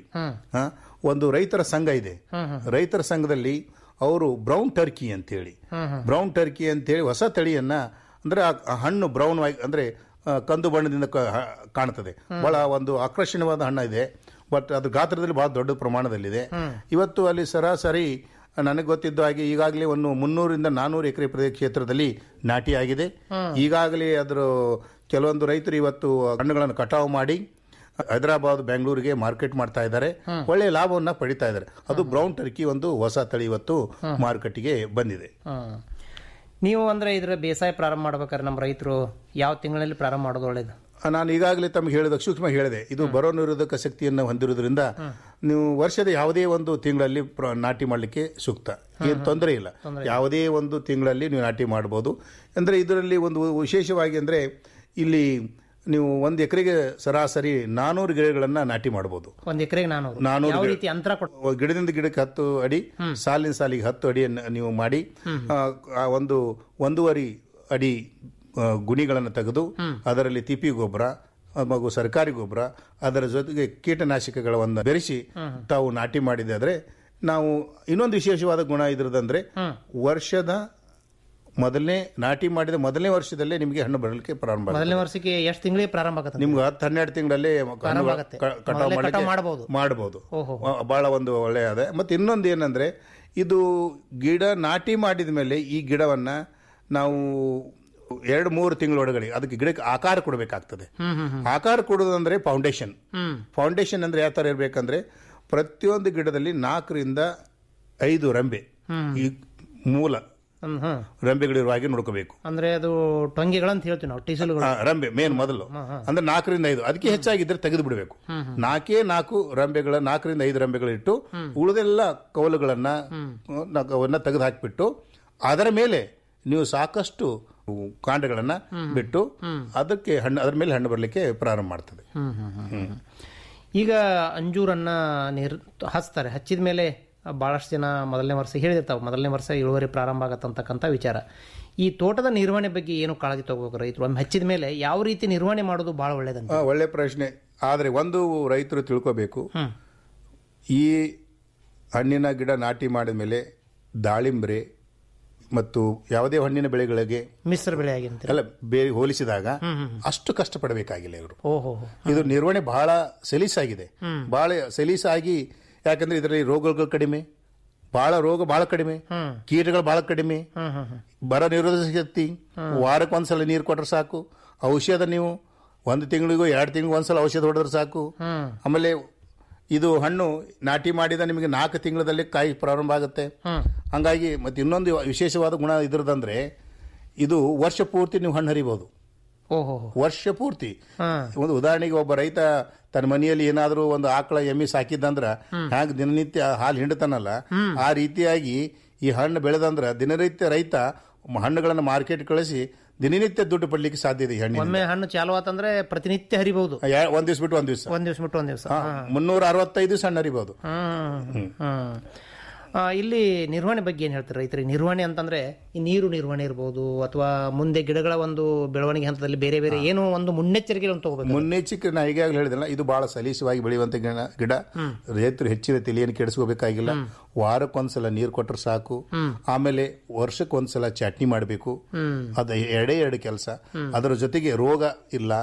ಒಂದು ರೈತರ ಸಂಘ ಇದೆ ರೈತರ ಸಂಘದಲ್ಲಿ ಅವರು ಬ್ರೌನ್ ಟರ್ಕಿ ಅಂತೇಳಿ ಬ್ರೌನ್ ಟರ್ಕಿ ಅಂತೇಳಿ ಹೊಸ ತಳಿಯನ್ನ ಅಂದ್ರೆ ಆ ಆ ಹಣ್ಣು ಬ್ರೌನ್ ಅಂದ್ರೆ ಆ, ಕಂದು ಬಣ್ಣದಿಂದ ಕ- ಹ- ಕಾಣ್ತದೆ ಬಹಳ ಒಂದು ಆಕರ್ಷಣೀಯವಾದ ಹಣ್ಣು ಇದೆ ಬಟ್ ಅದು ಗಾತ್ರದಲ್ಲಿ ಬಹಳ ದೊಡ್ಡ ಪ್ರಮಾಣದಲ್ಲಿದೆ ಇವತ್ತು ಅಲ್ಲಿ ಸರಾಸರಿ ನನಗೆ ಗೊತ್ತಿದ್ದ ಹಾಗೆ ಈಗಾಗಲೇ ಒಂದು ಮುನ್ನೂರಿಂದ ನಾನೂರು ಎಕರೆ ಪ್ರದೇಶ ಕ್ಷೇತ್ರದಲ್ಲಿ ನಾಟಿ ಆಗಿದೆ ಈಗಾಗಲೇ ಅದರ ಕೆಲವೊಂದು ರೈತರು ಇವತ್ತು ಹಣ್ಣುಗಳನ್ನು ಕಟಾವು ಮಾಡಿ ಹೈದರಾಬಾದ್ ಬೆಂಗಳೂರಿಗೆ ಮಾರ್ಕೆಟ್ ಮಾಡ್ತಾ ಇದ್ದಾರೆ ಒಳ್ಳೆಯ ಲಾಭವನ್ನ ಪಡಿತಾ ಇದ್ದಾರೆ ಅದು ಬ್ರೌನ್ ಟರ್ಕಿ ಒಂದು ಹೊಸ ತಳಿ ಇವತ್ತು ಮಾರುಕಟ್ಟೆಗೆ ಬಂದಿದೆ ಹ್ಮ್. ನೀವು ಅಂದ್ರೆ ಇದರ ಬೇಸಾಯ ಪ್ರಾರಂಭ ಮಾಡ್ಬೇಕಾದ್ರೆ ನಮ್ಮ ರೈತರು ಯಾವ ತಿಂಗಳಲ್ಲಿ ಪ್ರಾರಂಭ ಮಾಡೋದು ಒಳ್ಳೇದು ನಾನು ಈಗಾಗಲೇ ತಮಗೆ ಹೇಳಿದ ಸೂಕ್ಷ್ಮ ಹೇಳಿದೆ ಇದು ಬರೋ ನಿರೋಧಕ ಶಕ್ತಿಯನ್ನು ಹೊಂದಿರುವುದರಿಂದ ನೀವು ವರ್ಷದ ಯಾವುದೇ ಒಂದು ತಿಂಗಳಲ್ಲಿ ಪ್ರ- ನಾಟಿ ಮಾಡಲಿಕ್ಕೆ ಸೂಕ್ತ ಏನು ತೊಂದರೆ ಇಲ್ಲ ಯಾವುದೇ ಒಂದು ತಿಂಗಳಲ್ಲಿ ನೀವು ನಾಟಿ ಮಾಡಬಹುದು ಅಂದ್ರೆ ಇದರಲ್ಲಿ ಒಂದು ವಿಶೇಷವಾಗಿ ಅಂದ್ರೆ ಇಲ್ಲಿ ನೀವು ಒಂದು ಎಕರೆಗೆ ಸರಾಸರಿ ನಾನೂರು ಗಿಡಗಳನ್ನ ನಾಟಿ ಮಾಡಬಹುದು ಒಂದ್ ಎಕರೆಗೆ ನಾನು ನಾನೂರು ಯಾವ ಗಿಡ- ರೀತಿ ಅಂತರ ಕೊಡ್ ಗಿಡದಿಂದ ಗಿಡಕ್ಕೆ ಹತ್ತು ಅಡಿ ಸಾಲಿನ ಸಾಲಿಗೆ ಹತ್ತು ಅಡಿಯನ್ನು ನೀವು ಮಾಡಿ ಆ, ಆ ಒಂದು ಒಂದೂವರೆ ಅಡಿ ಆ, ಗುಣಿಗಳನ್ನು ತೆಗೆದು ಅದರಲ್ಲಿ ತಿಪ್ಪಿ ಗೊಬ್ಬರ ಮಗು ಸರ್ಕಾರಿ ಗೊಬ್ಬರ ಅದರ ಜೊತೆಗೆ ಕೀಟನಾಶಕಗಳನ್ನು ಬೆರೆಸಿ ತಾವು ನಾಟಿ ಮಾಡಿದಾದ್ರೆ ನಾವು ಇನ್ನೊಂದು ವಿಶೇಷವಾದ ಗುಣ ಇದ್ರದಂದ್ರೆ ವರ್ಷದ ಮೊದಲನೇ ನಾಟಿ ಮಾಡಿದ ಮೊದಲನೇ ವರ್ಷದಲ್ಲೇ ನಿಮಗೆ ಹಣ್ಣು ಬರಲಿಕ್ಕೆ ಪ್ರಾರಂಭ ಆಗುತ್ತೆ. ಮೊದಲನೇ ವರ್ಷಕ್ಕೆ ಎಷ್ಟು ತಿಂಗಳಿಗೆ ಪ್ರಾರಂಭ ಆಗುತ್ತೆ ನಿಮ್ಗೆ ಹತ್ತು ಹನ್ನೆರಡು ತಿಂಗಳಲ್ಲಿ ಪ್ರಾರಂಭ ಆಗತ್ತೆ. ಕಟಾವು ಮೊದಲೇ ಮಾಡಲಿಕ್ಕೆ ಕಟಾವು ಮಾಡ್ಬೋದು. ಮಾಡಬಹುದು ಓಹೋ. ಬಹಳ ಒಂದು ಒಳ್ಳೆಯ ಅದೇ ಮತ್ತೆ ಇನ್ನೊಂದು ಏನಂದ್ರೆ ಇದು ಗಿಡ ನಾಟಿ ಮಾಡಿದ ಮೇಲೆ ಈ ಗಿಡವನ್ನ ನಾವು ಎರಡು ಮೂರು ತಿಂಗಳೊಳಗಡೆ ಅದಕ್ಕೆ ಗಿಡಕ್ಕೆ ಆಕಾರ ಕೊಡಬೇಕಾಗ್ತದೆ ಆಕಾರ ಕೊಡೋದಂದ್ರೆ ಫೌಂಡೇಶನ್ ಫೌಂಡೇಶನ್ ಅಂದ್ರೆ ಯಾವ ತರ ಇರ್ಬೇಕಂದ್ರೆ ಪ್ರತಿಯೊಂದು ಗಿಡದಲ್ಲಿ ನಾಲ್ಕರಿಂದ ಐದು ರಂಬೆ ಈ ಮೂಲ ಹ್ಮ್ ಹ್ಮ್ ರಂಬೆಗಳಿರುವ ಹಾಗೆ ನೋಡ್ಕೋಬೇಕು ಅಂದ್ರೆ ಅದು ಟೊಂಗಿಗಳಂತ ಹೇಳ್ತೀವಿ ನಾವು ಟೀಸಲ್ಗಳು ಆ, ರಂಬೆ ಮೇನ್ ಮೊದಲು ಅಂದ್ರೆ ನಾಲ್ಕರಿಂದ ಐದು ಅದಕ್ಕೆ ಹೆಚ್ಚಾಗಿದ್ರೆ ತೆಗೆದು ಬಿಡಬೇಕು ನಾಲ್ಕೇ ನಾಲ್ಕು ರಂಬೆಗಳ ನಾಲ್ಕರಿಂದ ಐದು ರಂಬೆಗಳಿಟ್ಟು ಉಳಿದೆಲ್ಲ ಕೌಲುಗಳನ್ನ ಅವನ್ನ ತೆಗೆದು ಹಾಕಿಬಿಟ್ಟು ಅದರ ಮೇಲೆ ನೀವು ಸಾಕಷ್ಟು ಕಾಂಡಗಳನ್ನ ಬಿಟ್ಟು ಅದಕ್ಕೆ ಹಣ್ಣು ಅದರ ಮೇಲೆ ಹಣ್ಣು ಬರಲಿಕ್ಕೆ ಪ್ರಾರಂಭ ಮಾಡ್ತದೆ ಹ್ಮ್. ಈಗ ಅಂಜೂರನ್ನ ನೀರ್ ಹಚ್ತಾರೆ ಹಚ್ಚಿದ ಮೇಲೆ ಬಹಳಷ್ಟು ಜನ ಮೊದಲನೇ ವರ್ಷ ಹೇಳಿರ್ತಾವೆ ಮೊದಲನೇ ವರ್ಷ ಇಳುವರಿ ಪ್ರಾರಂಭ ಆಗತ್ತಂತಕ್ಕಂಥ ವಿಚಾರ ಈ ತೋಟದ ನಿರ್ವಹಣೆ ಬಗ್ಗೆ ಏನು ಕಾಳಜಿ ತಗೋಬೇಕು ರೈತರು ಒಮ್ಮೆ ಹಚ್ಚಿದ ಮೇಲೆ ಯಾವ ರೀತಿ ನಿರ್ವಹಣೆ ಮಾಡೋದು ಬಹಳ ಒಳ್ಳೇದಂತ ಆ, ಒಳ್ಳೆ ಪ್ರಶ್ನೆ ಆದ್ರೆ ಒಂದು ರೈತರು ತಿಳ್ಕೋಬೇಕು ಈ ಹಣ್ಣಿನ ಗಿಡ ನಾಟಿ ಮಾಡಿದ ಮೇಲೆ ದಾಳಿಂಬ್ರೆ ಮತ್ತು ಯಾವುದೇ ಹಣ್ಣಿನ ಬೆಳೆಗಳಿಗೆ ಮಿಶ್ರ ಬೆಳೆ ಆಗಿಂತ ಎಲ್ಲ ಬೇರೆ ಹೋಲಿಸಿದಾಗ ಅಷ್ಟು ಕಷ್ಟಪಡಬೇಕಾಗಿಲ್ಲ ಇವರು ಓಹೋ ಇದು ನಿರ್ವಹಣೆ ಬಹಳ ಸಲೀಸಾಗಿದೆ ಬಹಳ ಸಲೀಸಾಗಿ ಯಾಕಂದ್ರೆ ಇದರಲ್ಲಿ ರೋಗಗಳು ಕಡಿಮೆ ಬಹಳ ರೋಗ ಬಹಳ ಕಡಿಮೆ ಕೀಟಗಳು ಬಹಳ ಕಡಿಮೆ ಬರ ನಿರೋಧಕ ಶಕ್ತಿ ವಾರಕ್ಕೆ ಒಂದ್ಸಲ ನೀರು ಕೊಟ್ರೆ ಸಾಕು ಔಷಧ ನೀವು ಒಂದು ತಿಂಗಳಿಗೂ ಎರಡು ತಿಂಗಳಿಗೂ ಒಂದ್ಸಲ ಔಷಧ ಹೊಡೆದ್ರೆ ಸಾಕು ಆಮೇಲೆ ಇದು ಹಣ್ಣು ನಾಟಿ ಮಾಡಿದ ನಿಮಗೆ ನಾಲ್ಕು ತಿಂಗಳಲ್ಲಿ ಕಾಯಿ ಪ್ರಾರಂಭ ಆಗುತ್ತೆ ಹಂಗಾಗಿ ಮತ್ತೆ ಇನ್ನೊಂದು ವಿಶೇಷವಾದ ಗುಣ ಇದ್ರದಂದ್ರೆ ಇದು ವರ್ಷ ಪೂರ್ತಿ ನೀವು ಹಣ್ಣು ಹರಿಬಹುದು ಓಹೋ ವರ್ಷ ಪೂರ್ತಿ ಒಂದು ಉದಾಹರಣೆಗೆ ಒಬ್ಬ ರೈತ ತನ್ನ ಮನೆಯಲ್ಲಿ ಏನಾದರೂ ಒಂದು ಆಕಳ ಎಮ್ಮಿ ಸಾಕಿದ್ದಂದ್ರ ಹ್ಯಾಂಗ ದಿನನಿತ್ಯ ಹಾಲು ಹಿಂಡತಾನಲ್ಲ ಆ ರೀತಿಯಾಗಿ ಈ ಹಣ್ಣು ಬೆಳೆದಂದ್ರ ದಿನನಿತ್ಯ ರೈತ ಹಣ್ಣುಗಳನ್ನು ಮಾರ್ಕೆಟ್ ಕಳಿಸಿ ದಿನನಿತ್ಯ ದುಡ್ಡು ಪಡ್ಲಿಕ್ಕೆ ಸಾಧ್ಯ ಇದೆ ಈ ಹಣ್ಣಿನ ಒಮ್ಮೆ ಹಣ್ಣು ಚಾಲು ಆತಂದ್ರೆ ಪ್ರತಿನಿತ್ಯ ಹರಿಬಹುದು ಯಾ- ಒಂದ್ ದಿವ್ಸ ಬಿಟ್ಟು ಒಂದ್ ದಿವ್ಸ ಒಂದ್ ದಿವಸ ಬಿಟ್ಟು ಒಂದ್ ದಿವಸ ಮುನ್ನೂರ ಅರವತ್ತೈದು ದಿವಸ ಹಣ್ಣು ಹರಿಬಹುದು ಹ್ಮ್ ಹ್ಮ್ ಆ, ಇಲ್ಲಿ ನಿರ್ವಹಣೆ ಬಗ್ಗೆ ಏನು ಹೇಳ್ತಾರೆ ರೈತರಿಗೆ ನಿರ್ವಹಣೆ ಅಂತಂದ್ರೆ ಈ ನೀರು ನಿರ್ವಹಣೆ ಇರ್ಬೋದು ಅಥವಾ ಮುಂದೆ ಗಿಡಗಳ ಒಂದು ಬೆಳವಣಿಗೆ ಹಂತದಲ್ಲಿ ಬೇರೆ ಬೇರೆ ಏನೋ ಒಂದು ಮುನ್ನೆಚ್ಚರಿಕೆ ತಗೋಬೇಕು ಮುನ್ನೆಚ್ಚರಿಕೆ ನಾ ಈಗಾಗಲೇ ಹೇಳಿದಲ್ಲ ಇದು ಬಹಳ ಸಲೀಸವಾಗಿ ಬೆಳೆಯುವಂತ ಗಿಡ ಗಿಡ ರೈತರು ಹೆಚ್ಚಿನ ತಲೆಯನ್ನು ಕೆಡಿಸ್ಕೋಬೇಕಾಗಿಲ್ಲ ವಾರಕ್ಕೊಂದ್ಸಲ ನೀರು ಕೊಟ್ರೆ ಸಾಕು ಆಮೇಲೆ ವರ್ಷಕ್ಕೊಂದ್ಸಲ ಚಟ್ನಿ ಮಾಡಬೇಕು ಅದು ಎರಡೇ ಎರಡು ಕೆಲಸ ಅದರ ಜೊತೆಗೆ ರೋಗ ಇಲ್ಲ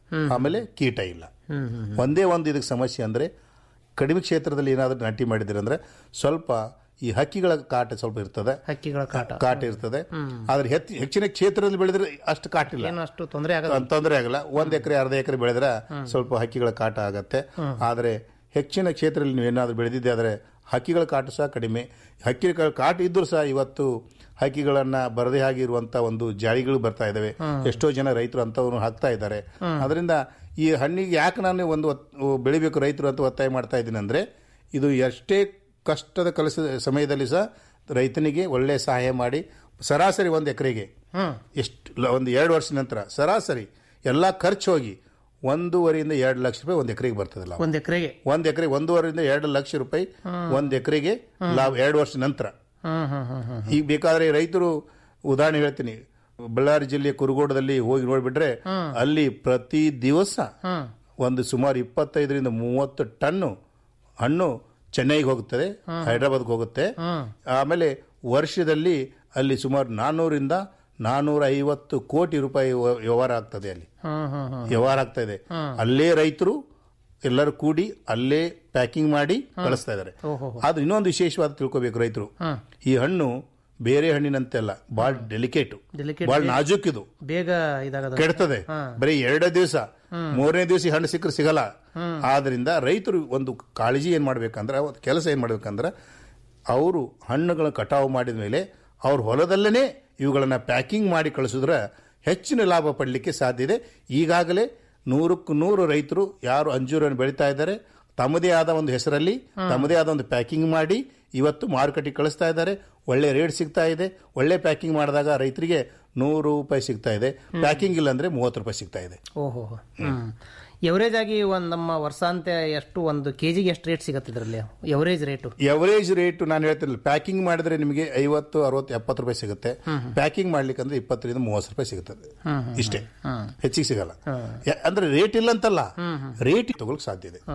ಆಮೇಲೆ ಕೀಟ ಇಲ್ಲ ಒಂದೇ ಒಂದು ಇದಕ್ಕೆ ಸಮಸ್ಯೆ ಅಂದ್ರೆ ಕಡಿಮೆ ಕ್ಷೇತ್ರದಲ್ಲಿ ಏನಾದರೂ ನಾಟಿ ಮಾಡಿದ್ರೆ ಅಂದ್ರೆ ಸ್ವಲ್ಪ ಈ ಹಕ್ಕಿಗಳ ಕಾಟ ಸ್ವಲ್ಪ ಇರ್ತದೆ ಹಕ್ಕಿಗಳ ಕಾಟ ಕಾಟ ಇರ್ತದೆ ಆದ್ರೆ ಹೆಚ್ಚು ಹೆಚ್ಚಿನ ಕ್ಷೇತ್ರದಲ್ಲಿ ಬೆಳೆದ್ರೆ ಅಷ್ಟು ಕಾಟಿಲ್ಲ ಏನು ಅಷ್ಟು ತೊಂದರೆ ಆಗಲ್ಲ ತೊಂದರೆ ಆಗಲ್ಲ ಒಂದ್ ಎಕರೆ ಅರ್ಧ ಎಕರೆ ಬೆಳೆದ್ರೆ ಸ್ವಲ್ಪ ಹಕ್ಕಿಗಳ ಕಾಟ ಆಗತ್ತೆ ಆದ್ರೆ ಹೆಚ್ಚಿನ ಕ್ಷೇತ್ರದಲ್ಲಿ ನೀವು ಏನಾದ್ರು ಬೆಳೆದಿದ್ದೆ ಆದ್ರೆ ಹಕ್ಕಿಗಳ ಕಾಟ ಸಹ ಕಡಿಮೆ ಹಕ್ಕಿಗಳ ಕಾಟ ಇದ್ರೂ ಸಹ ಇವತ್ತು ಹಕ್ಕಿಗಳನ್ನ ಬರದೇ ಆಗಿರುವಂತ ಒಂದು ಜಾಳಿಗಳು ಬರ್ತಾ ಇದಾವೆ ಎಷ್ಟೋ ಜನ ರೈತರು ಅಂತವನ್ನು ಹಾಕ್ತಾ ಇದ್ದಾರೆ ಅದರಿಂದ ಈ ಹಣ್ಣಿಗೆ ಯಾಕೆ ನಾನು ಒಂದು ಒತ್- ಬೆಳಿಬೇಕು ರೈತರು ಅಂತ ಒತ್ತಾಯ ಮಾಡ್ತಾ ಇದ್ದೀನಿ ಅಂದ್ರೆ ಇದು ಎಷ್ಟೇ ಕಷ್ಟದ ಕೆಲಸ ಸಮಯದಲ್ಲಿ ಸಹ ರೈತನಿಗೆ ಒಳ್ಳೆ ಸಹಾಯ ಮಾಡಿ ಸರಾಸರಿ ಒಂದು ಎಕರೆಗೆ ಎಷ್ಟು ಲ- ಒಂದು ಎರಡು ವರ್ಷದ ನಂತರ ಸರಾಸರಿ ಎಲ್ಲ ಖರ್ಚು ಹೋಗಿ ಒಂದೂವರೆಯಿಂದ ಎರಡು ಲಕ್ಷ ರೂಪಾಯಿ ಒಂದು ಎಕರೆಗೆ ಬರ್ತದಲ್ಲ ಒಂದ್ ಎಕರೆಗೆ ಒಂದು ಎಕರೆ ಒಂದೂವರೆಯಿಂದ ಎರಡು ಲಕ್ಷ ರೂಪಾಯಿ ಒಂದು ಎಕರೆಗೆ ಲಾಭ ಎರಡು ವರ್ಷದ ನಂತರ ಹ್ಮ್ ಹ್ಮ್ ಹ್ಮ್ ಹ್ಮ್ ಈಗ ಬೇಕಾದ್ರೆ ರೈತರು ಉದಾಹರಣೆ ಹೇಳ್ತೀನಿ ಬಳ್ಳಾರಿ ಜಿಲ್ಲೆಯ ಕುರುಗೋಡದಲ್ಲಿ ಹೋಗಿ ನೋಡ್ಬಿಟ್ರೆ ಅಲ್ಲಿ ಪ್ರತಿ ದಿವಸ ಒಂದು ಸುಮಾರು ಇಪ್ಪತ್ತೈದರಿಂದ ಮೂವತ್ತು ಟನ್ನು ಹಣ್ಣು ಚೆನ್ನೈಗೆ ಹೋಗುತ್ತದೆ ಹೈದರಾಬಾದ್ಗೆ ಹೋಗುತ್ತೆ ಆಮೇಲೆ ವರ್ಷದಲ್ಲಿ ಅಲ್ಲಿ ಸುಮಾರು ನಾನ್ನೂರಿಂದ ನಾನ್ನೂರ ಐವತ್ತು ಕೋಟಿ ರೂಪಾಯಿ ವ್ಯ- ವ್ಯವಹಾರ ಆಗ್ತದೆ ಅಲ್ಲಿ ಹ್ಮ್ ಹ್ಮ್ ಹ್ಮ್ ವ್ಯವಹಾರ ಆಗ್ತಾ ಇದೆ ಅಲ್ಲೇ ರೈತರು ಎಲ್ಲರೂ ಕೂಡಿ ಅಲ್ಲೇ ಪ್ಯಾಕಿಂಗ್ ಮಾಡಿ ಕಳಿಸ್ತಾ ಇದ್ದಾರೆ ಅದು ಇನ್ನೊಂದು ವಿಶೇಷವಾದ ತಿಳ್ಕೊಬೇಕು ರೈತರು ಈ ಹಣ್ಣು ಬೇರೆ ಹಣ್ಣಿನಂತೆಲ್ಲ ಬಹಳ ಡೆಲಿಕೇಟ್ Delicate ಬಹಳ ನಾಜೂಕ್ ಇದು ಬೇಗ ಇದಾಗದ ಕೆಡ್ತದೆ ಬರೀ ಎರಡೇ ದಿವಸ ಮೂರನೇ ದಿವಸ ಈ ಹಣ್ಣು ಸಿಕ್ಕರೆ ಸಿಗಲ್ಲ ಆದ್ರಿಂದ ರೈತರು ಒಂದು ಕಾಳಜಿ ಏನ್ ಮಾಡ್ಬೇಕಂದ್ರೆ ಒಂದು ಕೆಲಸ ಏನ್ ಮಾಡ್ಬೇಕಂದ್ರೆ ಅವರು ಹಣ್ಣುಗಳ ಕಟಾವು ಮಾಡಿದ ಮೇಲೆ ಅವ್ರ ಹೊಲದಲ್ಲೇ ಇವುಗಳನ್ನ ಪ್ಯಾಕಿಂಗ್ ಮಾಡಿ ಕಳಿಸಿದ್ರೆ ಹೆಚ್ಚಿನ ಲಾಭ ಪಡಲಿಕ್ಕೆ ಸಾಧ್ಯ ಇದೆ ಈಗಾಗಲೇ ನೂರಕ್ಕೂ ನೂರು ರೈತರು ಯಾರು ಅಂಜೂರನ್ನು ಬೆಳೀತಾ ಇದ್ದಾರೆ ತಮ್ಮದೇ ಆದ ಒಂದು ಹೆಸರಲ್ಲಿ ತಮ್ಮದೇ ಆದ ಒಂದು ಪ್ಯಾಕಿಂಗ್ ಮಾಡಿ ಇವತ್ತು ಮಾರುಕಟ್ಟೆಗೆ ಕಳಿಸ್ತಾ ಇದ್ದಾರೆ ಒಳ್ಳೆ ರೇಟ್ ಸಿಗ್ತಾ ಇದೆ ಒಳ್ಳೆ ಪ್ಯಾಕಿಂಗ್ ಮಾಡಿದಾಗ ರೈತರಿಗೆ ನೂರು ರೂಪಾಯಿ ಸಿಗ್ತಾ ಇದೆ ಪ್ಯಾಕಿಂಗ್ ಇಲ್ಲ ಅಂದ್ರೆ ಮೂವತ್ತು ರೂಪಾಯಿ ಸಿಗ್ತಾ ಇದೆ ಓಹೋ ಹ್ಮ್ ಎವರೇಜ್ ಆಗಿ ಒಂದ್ ನಮ್ಮ ವರ್ಷಾಂತ್ಯ ಎಷ್ಟು ಒಂದು ಕೆಜಿಗೆ ಎಷ್ಟು ರೇಟ್ ಸಿಗತ್ತೆ ಇದರಲ್ಲಿ ಎವರೇಜ್ ರೇಟು ಎವರೇಜ್ ರೇಟ್ ನಾನು ಹೇಳ್ತೀನಿ ಪ್ಯಾಕಿಂಗ್ ಮಾಡಿದ್ರೆ ನಿಮಗೆ ಐವತ್ತು ಅರವತ್ತು ಎಪ್ಪತ್ತು ರೂಪಾಯಿ ಸಿಗುತ್ತೆ ಪ್ಯಾಕಿಂಗ್ ಮಾಡ್ಲಿಕ್ಕೆ ಅಂದ್ರೆ ಇಪ್ಪತ್ತರಿಂದ ಮೂವತ್ತು ರೂಪಾಯಿ ಸಿಗುತ್ತದೆ ಇಷ್ಟೇ ಹೆಚ್ಚಿಗೆ ಸಿಗಲ್ಲ ಯಾ- ಅಂದ್ರೆ ರೇಟ್ ಇಲ್ಲ ಅಂತಲ್ಲ ರೇಟ್ ತಗೊಳಕ್ ಸಾಧ್ಯ ಇದೆ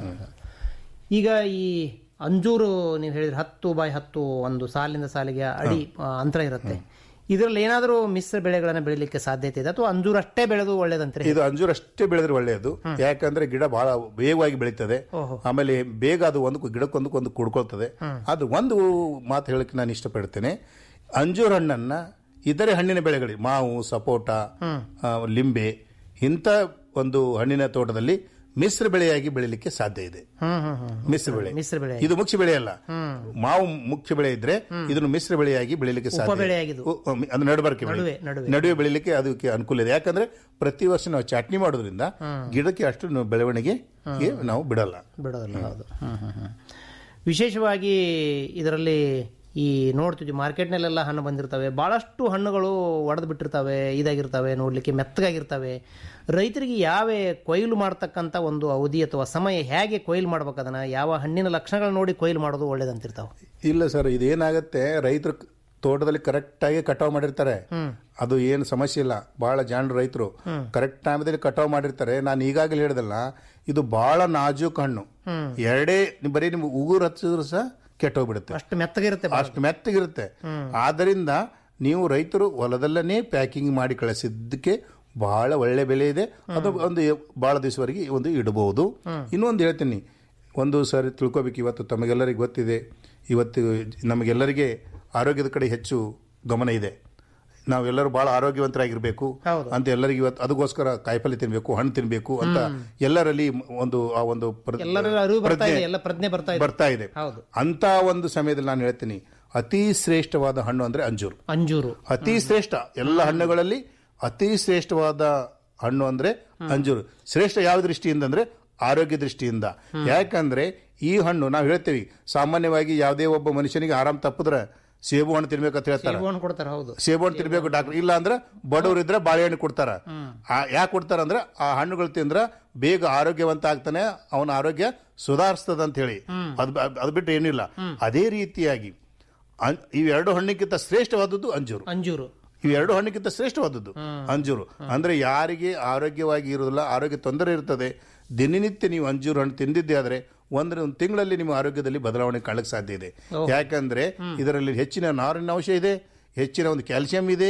ಈಗ ಈ ಅಂಜೂರು ನೀವು ಹೇಳಿದ್ರೆ ಹತ್ತು ಬೈ ಹತ್ತು ಒಂದು ಸಾಲಿಂದ ಸಾಲಿಗೆ ಅಡಿ ಆ, ಅಂತರ ಇರುತ್ತೆ ಇದರಲ್ಲಿ ಏನಾದರೂ ಮಿಶ್ರ ಬೆಳೆಗಳನ್ನ ಬೆಳಿಲಿಕ್ಕೆ ಸಾಧ್ಯತೆ ಇದೆ ಅಥವಾ ಅಂಜೂರು ಅಷ್ಟೇ ಬೆಳೆದು ಒಳ್ಳೇದಂತಾರೆ ಇದು ಅಂಜೂರ ಅಷ್ಟೇ ಬೆಳೆದ್ರೆ ಒಳ್ಳೆಯದು ಯಾಕಂದ್ರೆ ಗಿಡ ಬಹಳ ವೇಗವಾಗಿ ಬೆಳೀತದೆ ಆಮೇಲೆ ಬೇಗ ಅದು ಒಂದು ಗಿಡಕ್ಕೊಂದಕ್ಕೊಂದು ಕುಡ್ಕೊಳ್ತದೆ ಅದು ಒಂದು ಮಾತು ಹೇಳಕ್ಕೆ ನಾನು ಇಷ್ಟಪಡ್ತೇನೆ ಅಂಜೂರ ಹಣ್ಣನ್ನ ಇತರೆ ಹಣ್ಣಿನ ಬೆಳೆಗಳಿಗೆ ಮಾವು ಸಪೋಟ ಆ, ಲಿಂಬೆ ಇಂಥ ಒಂದು ಹಣ್ಣಿನ ತೋಟದಲ್ಲಿ ಮಿಶ್ರ ಬೆಳೆಯಾಗಿ ಬೆಳಿಲಿಕ್ಕೆ ಸಾಧ್ಯ ಇದೆ ಮಿಶ್ರ ಬೆಳೆ ಮಿಶ್ರ ಬೆಳೆ ಇದು ಮುಖ್ಯ ಬೆಳೆ ಅಲ್ಲ ಮಾವು ಮುಖ್ಯ ಬೆಳೆ ಇದ್ರೆ ಇದನ್ನು ಮಿಶ್ರ ಬೆಳೆಯಾಗಿ ಬೆಳಿಲಿಕ್ಕೆ ಸಾಧ್ಯ ಇದೆ. ಬೆಳೆಯಾಗಿದು. ಉ- ಉ- ಅದು ನಡಬರ್ಕೆ ಬೆಳೆ. ನಡುವೆ, ನಡುವೆ. ನಡುವೆ ಬೆಳಿಲಿಕ್ಕೆ ಅದಕ್ಕೆ ಅನುಕೂಲ ಇದೆ ಯಾಕಂದ್ರೆ ಪ್ರತಿ ವರ್ಷ ನಾವು ಚಟ್ನಿ ಮಾಡೋದ್ರಿಂದ ಗಿಡಕ್ಕೆ ಅಷ್ಟು ನಾವು ಬೆಳವಣಿಗೆ ನಾವು ಬಿಡಲ್ಲ ಬಿಡೋದಿಲ್ಲ ಹೌದು ಹ್ಮ್, ಹ್ಮ್, ಹ್ಮ್. ವಿಶೇಷವಾಗಿ ಇದರಲ್ಲಿ ಈ ನೋಡ್ತಿದ್ವಿ ಮಾರ್ಕೆಟ್ನಲ್ಲೆಲ್ಲ ಹಣ್ಣು ಬಂದಿರ್ತವೆ ಬಹಳಷ್ಟು ಹಣ್ಣುಗಳು ಒಡೆದು ಬಿಟ್ಟಿರ್ತವೆ ಇದಾಗಿರ್ತವೆ ನೋಡ್ಲಿಕ್ಕೆ ಮೆತ್ತಗಾಗಿರ್ತವೆ ರೈತರಿಗೆ ಯಾವ ಕೊಯ್ಲು ಮಾಡ್ತಕ್ಕಂಥ ಒಂದು ಅವಧಿ ಅಥವಾ ಸಮಯ ಹೇಗೆ ಕೊಯ್ಲು ಮಾಡ್ಬೇಕು ಅದನ್ನ ಯಾವ ಹಣ್ಣಿನ ಲಕ್ಷಣಗಳು ನೋಡಿ ಕೊಯ್ಲು ಮಾಡೋದು ಒಳ್ಳೇದಂತಿರ್ತಾವೆ ಇಲ್ಲ ಸರ್ ಇದೇನಾಗತ್ತೆ ರೈತರು ತೋಟದಲ್ಲಿ ಕರೆಕ್ಟ್ ಆಗಿ ಕಟಾವ್ ಮಾಡಿರ್ತಾರೆ ಅದು ಏನು ಸಮಸ್ಯೆ ಇಲ್ಲ ಬಹಳ ಜಾಣರು ರೈತರು ಕರೆಕ್ಟ್ ಟೈಮದಲ್ಲಿ ಕಟಾವ್ ಮಾಡಿರ್ತಾರೆ ನಾನು ಈಗಾಗಲೇ ಹೇಳಿದಲ್ಲ ಇದು ಬಹಳ ನಾಜೂಕ್ ಹಣ್ಣು ಎರಡೇ ಬರೀ ನಿಮ್ಗೆ ಉಗುರು ಹಚ್ಚಿದ್ರು ಸಹ ಕೆಟ್ಟೋಗ್ಬಿಡುತ್ತೆ ಅಷ್ಟು ಮೆತ್ತಗಿರುತ್ತೆ ಅಷ್ಟು ಮೆತ್ತಗಿರುತ್ತೆ ಆದ್ದರಿಂದ ನೀವು ರೈತರು ಹೊಲದಲ್ಲೇ ಪ್ಯಾಕಿಂಗ್ ಮಾಡಿ ಕಳಿಸಿದ್ದಕ್ಕೆ ಬಹಳ ಒಳ್ಳೆ ಬೆಲೆ ಇದೆ ಅದು ಒಂದು ಬಹಳ ದಿವಸವರೆಗೆ ಒಂದು ಇಡಬಹುದು ಇನ್ನೊಂದು ಹೇಳ್ತೀನಿ ಒಂದು ಸಾರಿ ತಿಳ್ಕೊಬೇಕು ಇವತ್ತು ತಮಗೆಲ್ಲರಿಗೆ ಗೊತ್ತಿದೆ ಇವತ್ತು ನಮಗೆಲ್ಲರಿಗೆ ಆರೋಗ್ಯದ ಕಡೆ ಹೆಚ್ಚು ಗಮನ ಇದೆ ನಾವೆಲ್ಲರೂ ಬಹಳ ಆರೋಗ್ಯವಂತರಾಗಿರ್ಬೇಕು ಹೌದು. ಅಂತ ಎಲ್ಲರಿಗೂ ಇವತ್ತು ಅದಕ್ಕೋಸ್ಕರ ಕಾಯಿಪಲ್ಲೆ ತಿನ್ಬೇಕು ಹಣ್ಣು ತಿನ್ಬೇಕು ಅಂತ ಎಲ್ಲರಲ್ಲಿ ಒಂದು ಆ ಒಂದು ಪ್ರ- ಎಲ್ಲರಿಗೂ ಅರಿವು ಬರ್ತಾ ಇದೆ ಪ್ರಜ್ಞೆ ಎಲ್ಲ ಪ್ರಜ್ಞೆ ಬರ್ತಾ ಇದೆ ಬರ್ತಾ ಇದೆ ಹೌದು. ಅಂತ ಒಂದು ಸಮಯದಲ್ಲಿ ನಾನು ಹೇಳ್ತೀನಿ ಅತಿ ಶ್ರೇಷ್ಠವಾದ ಹಣ್ಣು ಅಂದ್ರೆ ಅಂಜೂರು ಅಂಜೂರು ಅತಿ ಶ್ರೇಷ್ಠ ಎಲ್ಲ ಹಣ್ಣುಗಳಲ್ಲಿ ಅತಿ ಶ್ರೇಷ್ಠವಾದ ಹಣ್ಣು ಅಂದ್ರೆ ಅಂಜೂರು ಶ್ರೇಷ್ಠ ಯಾವ ದೃಷ್ಟಿಯಿಂದ ಅಂದ್ರೆ ಆರೋಗ್ಯ ದೃಷ್ಟಿಯಿಂದ ಯಾಕಂದ್ರೆ ಈ ಹಣ್ಣು ನಾವು ಹೇಳ್ತೇವೆ ಸಾಮಾನ್ಯವಾಗಿ ಯಾವುದೇ ಒಬ್ಬ ಮನುಷ್ಯನಿಗೆ ಆರಾಮ್ ತಪ್ಪಿದ್ರೆ ಸೇಬು ಹಣ್ಣು ತಿನ್ಬೇಕಂತ ಹೇಳ್ತಾರೆ ಸೇಬು ಹಣ್ಣು ಕೊಡ್ತಾರೆ ಹೌದು ಸೇಬು ಹಣ್ಣು ತಿನ್ಬೇಕು ಡಾಕ್ಟರ್ ಇಲ್ಲ ಅಂದ್ರೆ ಬಡವರು ಇದ್ರೆ ಬಾಳೆಹಣ್ಣು ಕೊಡ್ತಾರ ಯಾಕೆ ಕೊಡ್ತಾರ ಅಂದ್ರೆ ಆ ಹಣ್ಣುಗಳು ತಿಂದ್ರ ಬೇಗ ಆರೋಗ್ಯವಂತ ಆಗ್ತಾನೆ ಅವನ ಆರೋಗ್ಯ ಸುಧಾರಿಸ್ತದ ಅಂತ ಹೇಳಿ ಅದ್ ಅದು ಬಿಟ್ಟು ಏನಿಲ್ಲ ಅದೇ ರೀತಿಯಾಗಿ ಅನ್- ಇವೆರಡು ಹಣ್ಣಿಗಿಂತ ಶ್ರೇಷ್ಠವಾದದ್ದು ಅಂಜೂರು ಅಂಜೂರು ಇವೆರಡು ಹಣ್ಣಿಗಿಂತ ಶ್ರೇಷ್ಠವಾದದ್ದು ಅಂಜೂರು ಅಂದ್ರೆ ಯಾರಿಗೆ ಆರೋಗ್ಯವಾಗಿ ಇರೋದಿಲ್ಲ ಆರೋಗ್ಯ ತೊಂದರೆ ಇರ್ತದೆ ದಿನನಿತ್ಯ ನೀವು ಅಂಜೂರು ಹಣ್ಣು ತಿಂದಿದ್ದೆ ಆದ್ರೆ ಒಂದ್ರ ಒಂದು ತಿಂಗಳಲ್ಲಿ ನಿಮ್ಮ ಆರೋಗ್ಯದಲ್ಲಿ ಬದಲಾವಣೆ ಕಾಣಕ್ಕೆ ಸಾಧ್ಯ ಇದೆ ಯಾಕಂದ್ರೆ ಇದರಲ್ಲಿ ಹೆಚ್ಚಿನ ನಾರಿನ ಅಂಶ ಇದೆ ಹೆಚ್ಚಿನ ಒಂದು ಕ್ಯಾಲ್ಸಿಯಂ ಇದೆ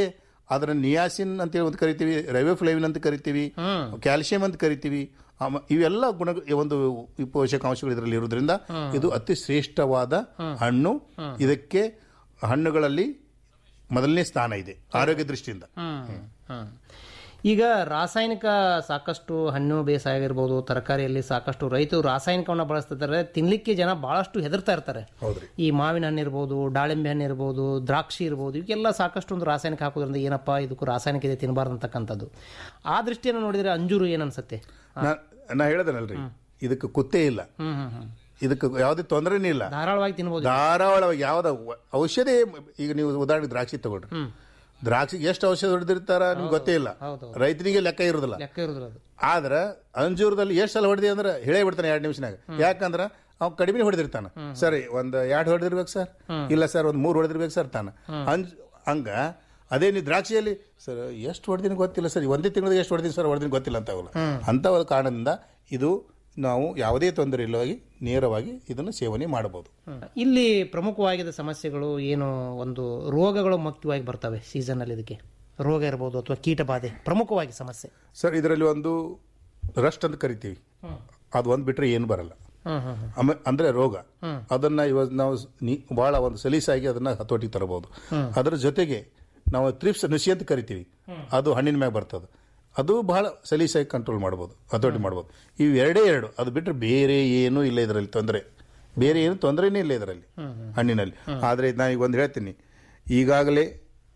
ಅದರ ನಿಯಾಸಿನ್ ಅಂತೇಳಿ ಒಂದು ಕರಿತೀವಿ ರೈವೋಫ್ಲೇವಿನ್ ಅಂತ ಕರಿತೀವಿ ಕ್ಯಾಲ್ಸಿಯಂ ಅಂತ ಕರಿತೀವಿ ಆಮ- ಇವೆಲ್ಲ ಗುಣ ಒಂದು ಈ ಪೋಷಕಾಂಶಗಳು ಇದರಲ್ಲಿ ಇರೋದ್ರಿಂದ ಇದು ಅತಿ ಶ್ರೇಷ್ಠವಾದ ಹಣ್ಣು ಇದಕ್ಕೆ ಹಣ್ಣುಗಳಲ್ಲಿ ಮೊದಲನೇ ಸ್ಥಾನ ಇದೆ ಆರೋಗ್ಯ ದೃಷ್ಟಿಯಿಂದ ಹ್ಮ್. ಈಗ ರಾಸಾಯನಿಕ ಸಾಕಷ್ಟು ಹಣ್ಣು ಬೇಸಾಯ ಆಗಿರ್ಬೋದು ತರಕಾರಿಯಲ್ಲಿ ಸಾಕಷ್ಟು ರೈತರು ರಾಸಾಯನಿಕವನ್ನು ಬಳಸ್ತಿದ್ದಾರೆ ತಿನ್ಲಿಕ್ಕೆ ಜನ ಬಹಳಷ್ಟು ಹೆದರ್ತಾ ಇರ್ತಾರೆ ಹೌದ್ರಿ ಈ ಮಾವಿನ ಹಣ್ಣು ಇರ್ಬೋದು ದಾಳಿಂಬೆ ಹಣ್ಣು ಇರ್ಬೋದು ದ್ರಾಕ್ಷಿ ಇರ್ಬೋದು ಇವಕ್ಕೆಲ್ಲ ಸಾಕಷ್ಟು ಒಂದು ರಾಸಾಯನಿಕ ಹಾಕೋದ್ರಿಂದ ಏನಪ್ಪ ಇದಕ್ಕೂ ರಾಸಾಯನಿಕ ಇದೆ ತಿನ್ನಬಾರ್ದು ಅಂತಕ್ಕಂಥದ್ದು ಆ ದೃಷ್ಟಿಯನ್ನು ನೋಡಿದ್ರೆ ಅಂಜೂರು ಏನನ್ಸುತ್ತೆ ನಾ- ನಾ ಹೇಳದನಲ್ರಿ ಇದಕ್ಕೆ ಕುತ್ತೇ ಇಲ್ಲ ಹ್ಮ್ ಹ್ಮ್ ಹ್ಮ್ ಇದಕ್ಕೆ ಯಾವುದೇ ತೊಂದರೆನೇ ಇಲ್ಲ ಧಾರಾಳವಾಗಿ ತಿನ್ಬೋದು ಧಾರಾಳವಾಗಿ ಯಾವ್ದ ಔಷಧಿ ಈಗ ನೀವು ಉದಾಹರಣೆ ದ್ರಾಕ್ಷಿ ತಗೊಳ್ರಿ ದ್ರಾಕ್ಷಿಗೆ ಎಷ್ಟು ಔಷಧ ಹೊಡೆದಿರ್ತಾರ ನಿಮ್ಗೆ ಗೊತ್ತೇ ಇಲ್ಲ ಹೌದೌದು. ರೈತನಿಗೆ ಲೆಕ್ಕ ಇರೋದಿಲ್ಲ ಲೆಕ್ಕ ಇರೋದಿಲ್ಲ ಅದು ಆದ್ರ ಅಂಜೂರದಲ್ಲಿ ಎಷ್ಟು ಸಲ ಹೊಡೆದಿ ಅಂದ್ರೆ ಹೇಳೇ ಬಿಡ್ತಾನೆ ಎರಡು ನಿಮಿಷನಾಗ ಯಾಕಂದ್ರ ಅವ್ನು ಕಡಿಮೆ ಹೊಡೆದಿರ್ತಾನ ಸರಿ ಒಂದ್ ಎರಡು ಹೊಡೆದಿರ್ಬೇಕು ಸರ್ ಇಲ್ಲ ಸರ್ ಒಂದ್ ಮೂರು ಹೊಡೆದಿರ್ಬೇಕು ಸರ್ ತಾನ ಅಂಜ್ ಹಂಗ ಅದೇ ನೀವು ದ್ರಾಕ್ಷಿಯಲ್ಲಿ ಸರ್ ಎಷ್ಟು ಹೊಡೆದಿನ ಗೊತ್ತಿಲ್ಲ ಸರ್ ಒಂದೇ ತಿಂಗಳಿಗೆ ಎಷ್ಟು ಹೊಡೆದಿನಿ ಸರ್ ಹೊಡೆದಿನ ಗೊತ್ತಿಲ್ಲ ಅಂತ ಅವಲ್ಲ ಅಂತ ಒಂದು ಕಾರಣದಿಂದ ಇದು ನಾವು ಯಾವುದೇ ತೊಂದರೆ ಇಲ್ಲವಾಗಿ ನೇರವಾಗಿ ಇದನ್ನು ಸೇವನೆ ಮಾಡಬಹುದು ಇಲ್ಲಿ ಪ್ರಮುಖವಾಗಿದ್ದ ಸಮಸ್ಯೆಗಳು ಏನು ಒಂದು ರೋಗಗಳು ಮುಖ್ಯವಾಗಿ ಬರ್ತವೆ ಸೀಸನ್ ಅಲ್ಲಿ ಇದಕ್ಕೆ ರೋಗ ಇರ್ಬೋದು ಅಥವಾ ಕೀಟ ಬಾಧೆ ಪ್ರಮುಖವಾಗಿ ಸಮಸ್ಯೆ ಸರ್ ಇದರಲ್ಲಿ ಒಂದು ರಸ್ಟ್ ಅಂತ ಕರಿತೀವಿ ಅದು ಒಂದು ಬಿಟ್ರೆ ಏನು ಬರಲ್ಲ ಹ್ಮ್ ಹ್ಮ್ ಹ್ಮ್. ಆಮೇ- ಅಂದ್ರೆ ರೋಗ ಅದನ್ನ ಇವಾಗ ನಾವು ನೀ- ಬಹಳ ಒಂದು ಸಲೀಸಾಗಿ ಅದನ್ನ ಹತೋಟಿಗೆ ತರಬಹುದು ಅದರ ಜೊತೆಗೆ ನಾವು ತ್ರಿಪ್ಸ್ ನುಸಿ ಅಂತ ಕರಿತೀವಿ ಅದು ಹಣ್ಣಿನ ಮ್ಯಾಗ ಬರ್ತದೆ ಅದು ಬಹಳ ಸಲೀಸಾಗಿ ಕಂಟ್ರೋಲ್ ಮಾಡ್ಬೋದು ಹತೋಟಿ ಮಾಡ್ಬೋದು ಇವು ಎರಡೇ ಎರಡು ಅದು ಬಿಟ್ಟರೆ ಬೇರೆ ಏನೂ ಇಲ್ಲ ಇದರಲ್ಲಿ ತೊಂದರೆ ಬೇರೆ ಏನು ತೊಂದರೆನೇ ಇಲ್ಲ ಇದರಲ್ಲಿ ಹಣ್ಣಿನಲ್ಲಿ ಆದರೆ ನಾನು ಈಗ ಒಂದು ಹೇಳ್ತೀನಿ ಈಗಾಗಲೇ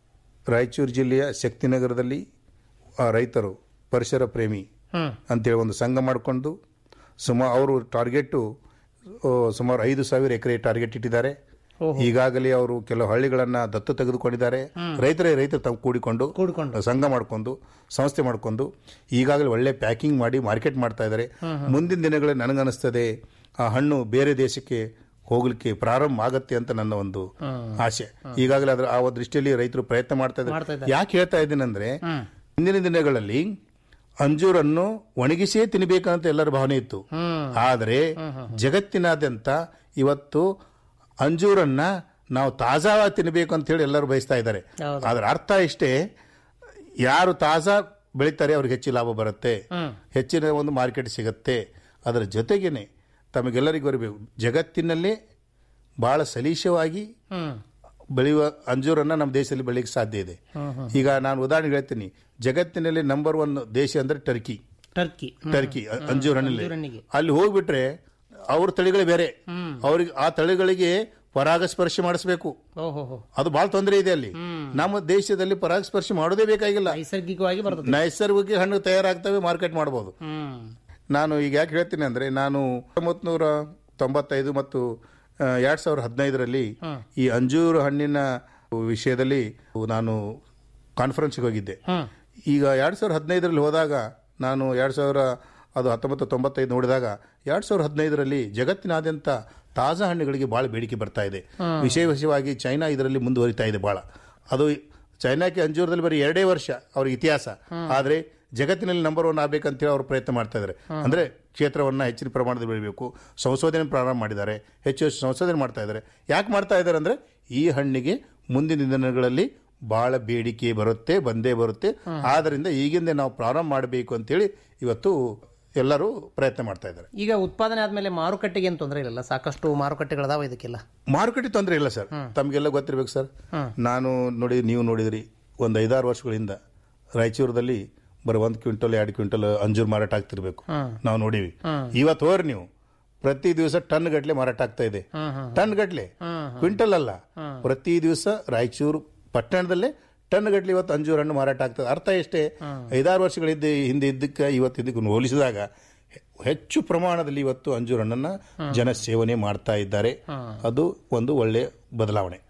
ರಾಯಚೂರು ಜಿಲ್ಲೆಯ ಶಕ್ತಿನಗರದಲ್ಲಿ ಆ ರೈತರು ಪರಿಸರ ಪ್ರೇಮಿ ಅಂತೇಳಿ ಒಂದು ಸಂಘ ಮಾಡಿಕೊಂಡು ಸುಮಾರು ಅವರು ಟಾರ್ಗೆಟ್ಟು ಆ, ಸುಮಾರು ಐದು ಸಾವಿರ ಎಕರೆ ಟಾರ್ಗೆಟ್ ಇಟ್ಟಿದ್ದಾರೆ ಈಗಾಗಲೇ ಅವರು ಕೆಲವು ಹಳ್ಳಿಗಳನ್ನ ದತ್ತು ತೆಗೆದುಕೊಂಡಿದ್ದಾರೆ ರೈತರೇ ರೈತರು ತಾವು ಕೂಡಿಕೊಂಡು ಕೂಡಿಕೊಂಡು. ಸಂಘ ಮಾಡಿಕೊಂಡು ಸಂಸ್ಥೆ ಮಾಡಿಕೊಂಡು ಈಗಾಗಲೇ ಒಳ್ಳೆ ಪ್ಯಾಕಿಂಗ್ ಮಾಡಿ ಮಾರ್ಕೆಟ್ ಮಾಡ್ತಾ ಇದ್ದಾರೆ ಮುಂದಿನ ದಿನಗಳಲ್ಲಿ ನನಗನ್ನಿಸ್ತದೆ ಆ ಹಣ್ಣು ಬೇರೆ ದೇಶಕ್ಕೆ ಹೋಗ್ಲಿಕ್ಕೆ ಪ್ರಾರಂಭ ಆಗತ್ತೆ ಅಂತ ನನ್ನ ಒಂದು ಆಸೆ ಈಗಾಗಲೇ ಅದರ ಆ ಒಂದು ದೃಷ್ಟಿಯಲ್ಲಿ ರೈತರು ಪ್ರಯತ್ನ ಮಾಡ್ತಾ ಮಾಡ್ತಾ ಇದ್ದಾರೆ ಯಾಕೆ ಹೇಳ್ತಾ ಇದ್ದೀನಂದ್ರೆ ಹಿಂದಿನ ದಿನಗಳಲ್ಲಿ ಅಂಜೂರನ್ನು ಒಣಗಿಸಿಯೇ ತಿನ್ನಬೇಕಂತ ಎಲ್ಲರ ಭಾವನೆ ಇತ್ತು ಆದರೆ ಜಗತ್ತಿನಾದ್ಯಂತ ಇವತ್ತು ಅಂಜೂರನ್ನ ನಾವು ತಾಜಾವಾಗಿ ತಿನ್ನಬೇಕು ಅಂತ ಹೇಳಿ ಎಲ್ಲರೂ ಬಯಸ್ತಾ ಇದ್ದಾರೆ ಅದರ ಅರ್ಥ ಇಷ್ಟೇ ಯಾರು ತಾಜಾ ಬೆಳೀತಾರೆ ಅವ್ರಿಗೆ ಹೆಚ್ಚು ಲಾಭ ಬರುತ್ತೆ ಹೆಚ್ಚಿನ ಒಂದು ಮಾರ್ಕೆಟ್ ಸಿಗುತ್ತೆ ಅದರ ಜೊತೆಗೇನೆ ತಮಗೆಲ್ಲರಿಗೂ ಬರಬೇಕು ಜಗತ್ತಿನಲ್ಲಿ ಬಹಳ ಸಲೀಶವಾಗಿ ಬೆಳೆಯುವ ಅಂಜೂರನ್ನ ನಮ್ಮ ದೇಶದಲ್ಲಿ ಬೆಳೆಯಕ್ಕೆ ಸಾಧ್ಯ ಇದೆ ಈಗ ನಾನು ಉದಾಹರಣೆ ಹೇಳ್ತೀನಿ ಜಗತ್ತಿನಲ್ಲಿ ನಂಬರ್ ಒನ್ ದೇಶ ಅಂದ್ರೆ ಟರ್ಕಿ ಟರ್ಕಿ ಟರ್ಕಿ ಅ- ಅಂಜೂರ ಹಣ್ಣಲ್ಲಿ ಅಂಜೂರನಿಗೆ. ಅಲ್ಲಿ ಹೋಗ್ಬಿಟ್ರೆ ಅವ್ರ ತಳಿಗಳೇ ಬೇರೆ ಅವ್ರಿಗೆ ಆ ತಳಿಗಳಿಗೆ ಪರಾಗಸ್ಪರ್ಶ ಮಾಡಿಸ್ಬೇಕು ಓಹೋ ಹೋ ಅದು ಬಹಳ ತೊಂದರೆ ಇದೆ ಅಲ್ಲಿ ನಮ್ಮ ದೇಶದಲ್ಲಿ ಪರಾಗಸ್ಪರ್ಶ ಮಾಡೋದೇ ಬೇಕಾಗಿಲ್ಲ ನೈಸರ್ಗಿಕವಾಗಿ ಬರ್ತದೆ ನೈಸರ್ಗಿಕ ಹಣ್ಣು ತಯಾರಾಗ್ತವೆ ಮಾರ್ಕೆಟ್ ಮಾಡಬಹುದು ಹ್ಮ್ ನಾನು ಈಗ ಯಾಕೆ ಹೇಳ್ತೀನಿ ಅಂದ್ರೆ ನಾನು ಹತ್ತೊಂಬತ್ತು ನೂರ ತೊಂಬತ್ತೈದು ಮತ್ತು ಎರಡ್ ಸಾವಿರದ ಹದಿನೈದರಲ್ಲಿ ಈ ಅಂಜೂರು ಹಣ್ಣಿನ ವಿಷಯದಲ್ಲಿ ನಾನು ಕಾನ್ಫರೆನ್ಸ್ಗೆ ಹೋಗಿದ್ದೆ ಈಗ ಎರಡ್ ಸಾವಿರದ ಹದಿನೈದರಲ್ಲಿ ಹೋದಾಗ ನಾನು ಎರಡ್ ಸಾವಿರ ಅದು ಹತ್ತೊಂಬತ್ತು ತೊಂಬತ್ತೈದು ನೋಡಿದಾಗ ಎರಡ್ ಸಾವಿರದ ಹದಿನೈದರಲ್ಲಿ ಜಗತ್ತಿನಾದ್ಯಂತ ತಾಜಾ ಹಣ್ಣುಗಳಿಗೆ ಬಹಳ ಬೇಡಿಕೆ ಬರ್ತಾ ಇದೆ ವಿಶೇಷವಾಗಿ ಚೈನಾ ಇದರಲ್ಲಿ ಮುಂದುವರಿತಾ ಇದೆ ಬಹಳ ಅದು ಚೈನಾಕ್ಕೆ ಅಂಜೂರದಲ್ಲಿ ಬರೀ ಎರಡೇ ವರ್ಷ ಅವ್ರ ಇತಿಹಾಸ ಆದ್ರೆ ಜಗತ್ತಿನಲ್ಲಿ ನಂಬರ್ ಒನ್ ಆಗ್ಬೇಕಂತೇಳಿ ಅವರು ಪ್ರಯತ್ನ ಮಾಡ್ತಾ ಇದ್ದಾರೆ ಅಂದ್ರೆ ಕ್ಷೇತ್ರವನ್ನ ಹೆಚ್ಚಿನ ಪ್ರಮಾಣದಲ್ಲಿ ಬೆಳಿಬೇಕು ಸಂಶೋಧನೆ ಪ್ರಾರಂಭ ಮಾಡಿದ್ದಾರೆ ಹೆಚ್ಚು ಹೆಚ್ಚು ಸಂಶೋಧನೆ ಮಾಡ್ತಾ ಇದ್ದಾರೆ ಯಾಕೆ ಮಾಡ್ತಾ ಇದ್ದಾರೆ ಅಂದ್ರೆ ಈ ಹಣ್ಣಿಗೆ ಮುಂದಿನ ದಿನಗಳಲ್ಲಿ ಬಹಳ ಬೇಡಿಕೆ ಬರುತ್ತೆ ಬಂದೇ ಬರುತ್ತೆ ಆದ್ದರಿಂದ ಈಗಿಂದ ನಾವು ಪ್ರಾರಂಭ ಮಾಡಬೇಕು ಅಂತೇಳಿ ಇವತ್ತು ಎಲ್ಲರೂ ಪ್ರಯತ್ನ ಮಾಡ್ತಾ ಇದ್ದಾರೆ ಈಗ ಉತ್ಪಾದನೆ ಆದ್ಮೇಲೆ ಮಾರುಕಟ್ಟೆಗೆ ಏನು ತೊಂದರೆ ಇಲ್ಲ ಸಾಕಷ್ಟು ಮಾರುಕಟ್ಟೆಗಳದಾವ ಇದಕ್ಕೆಲ್ಲ ಮಾರುಕಟ್ಟೆ ತೊಂದರೆ ಇಲ್ಲ ಸರ್ ತಮಗೆಲ್ಲ ಗೊತ್ತಿರ್ಬೇಕು ಸರ್ ನಾನು ನೋಡಿ ನೀವು ನೋಡಿದ್ರಿ ಒಂದು ಐದಾರು ವರ್ಷಗಳಿಂದ ರಾಯಚೂರದಲ್ಲಿ ಬರೀ ಒಂದು ಕ್ವಿಂಟಲ್ ಎರಡು ಕ್ವಿಂಟಲ್ ಅಂಜೂರ್ ಮಾರಾಟ ಆಗ್ತಿರ್ಬೇಕು ನಾವು ನೋಡಿವಿ ಇವತ್ತು ಹೋರಿ ನೀವು ಪ್ರತಿ ದಿವಸ ಟನ್ ಗಟ್ಲೆ ಮಾರಾಟ ಆಗ್ತಾ ಇದೆ ಟನ್ ಗಟ್ಲೆ ಕ್ವಿಂಟಲ್ ಅಲ್ಲ ಪ್ರತಿ ದಿವಸ ರಾಯಚೂರು ಪಟ್ಟಣದಲ್ಲೇ ಟನ್ ಗಟ್ಲೆ ಇವತ್ತು ಅಂಜೂರ್ ಹಣ್ಣು ಮಾರಾಟ ಆಗ್ತದೆ ಅರ್ಥ ಎಷ್ಟೇ ಐದಾರು ವರ್ಷಗಳಿದ್ದ ಹಿಂದೆ ಇದ್ದಕ್ಕೆ ಇವತ್ತು ಇದಕ್ಕೆ ಹೋಲಿಸಿದಾಗ ಹೆ- ಹೆಚ್ಚು ಪ್ರಮಾಣದಲ್ಲಿ ಇವತ್ತು ಅಂಜೂರ್ ಹಣ್ಣನ್ನ ಜನ ಸೇವನೆ ಮಾಡ್ತಾ ಇದ್ದಾರೆ ಅದು ಒಂದು ಒಳ್ಳೆಯ ಬದಲಾವಣೆ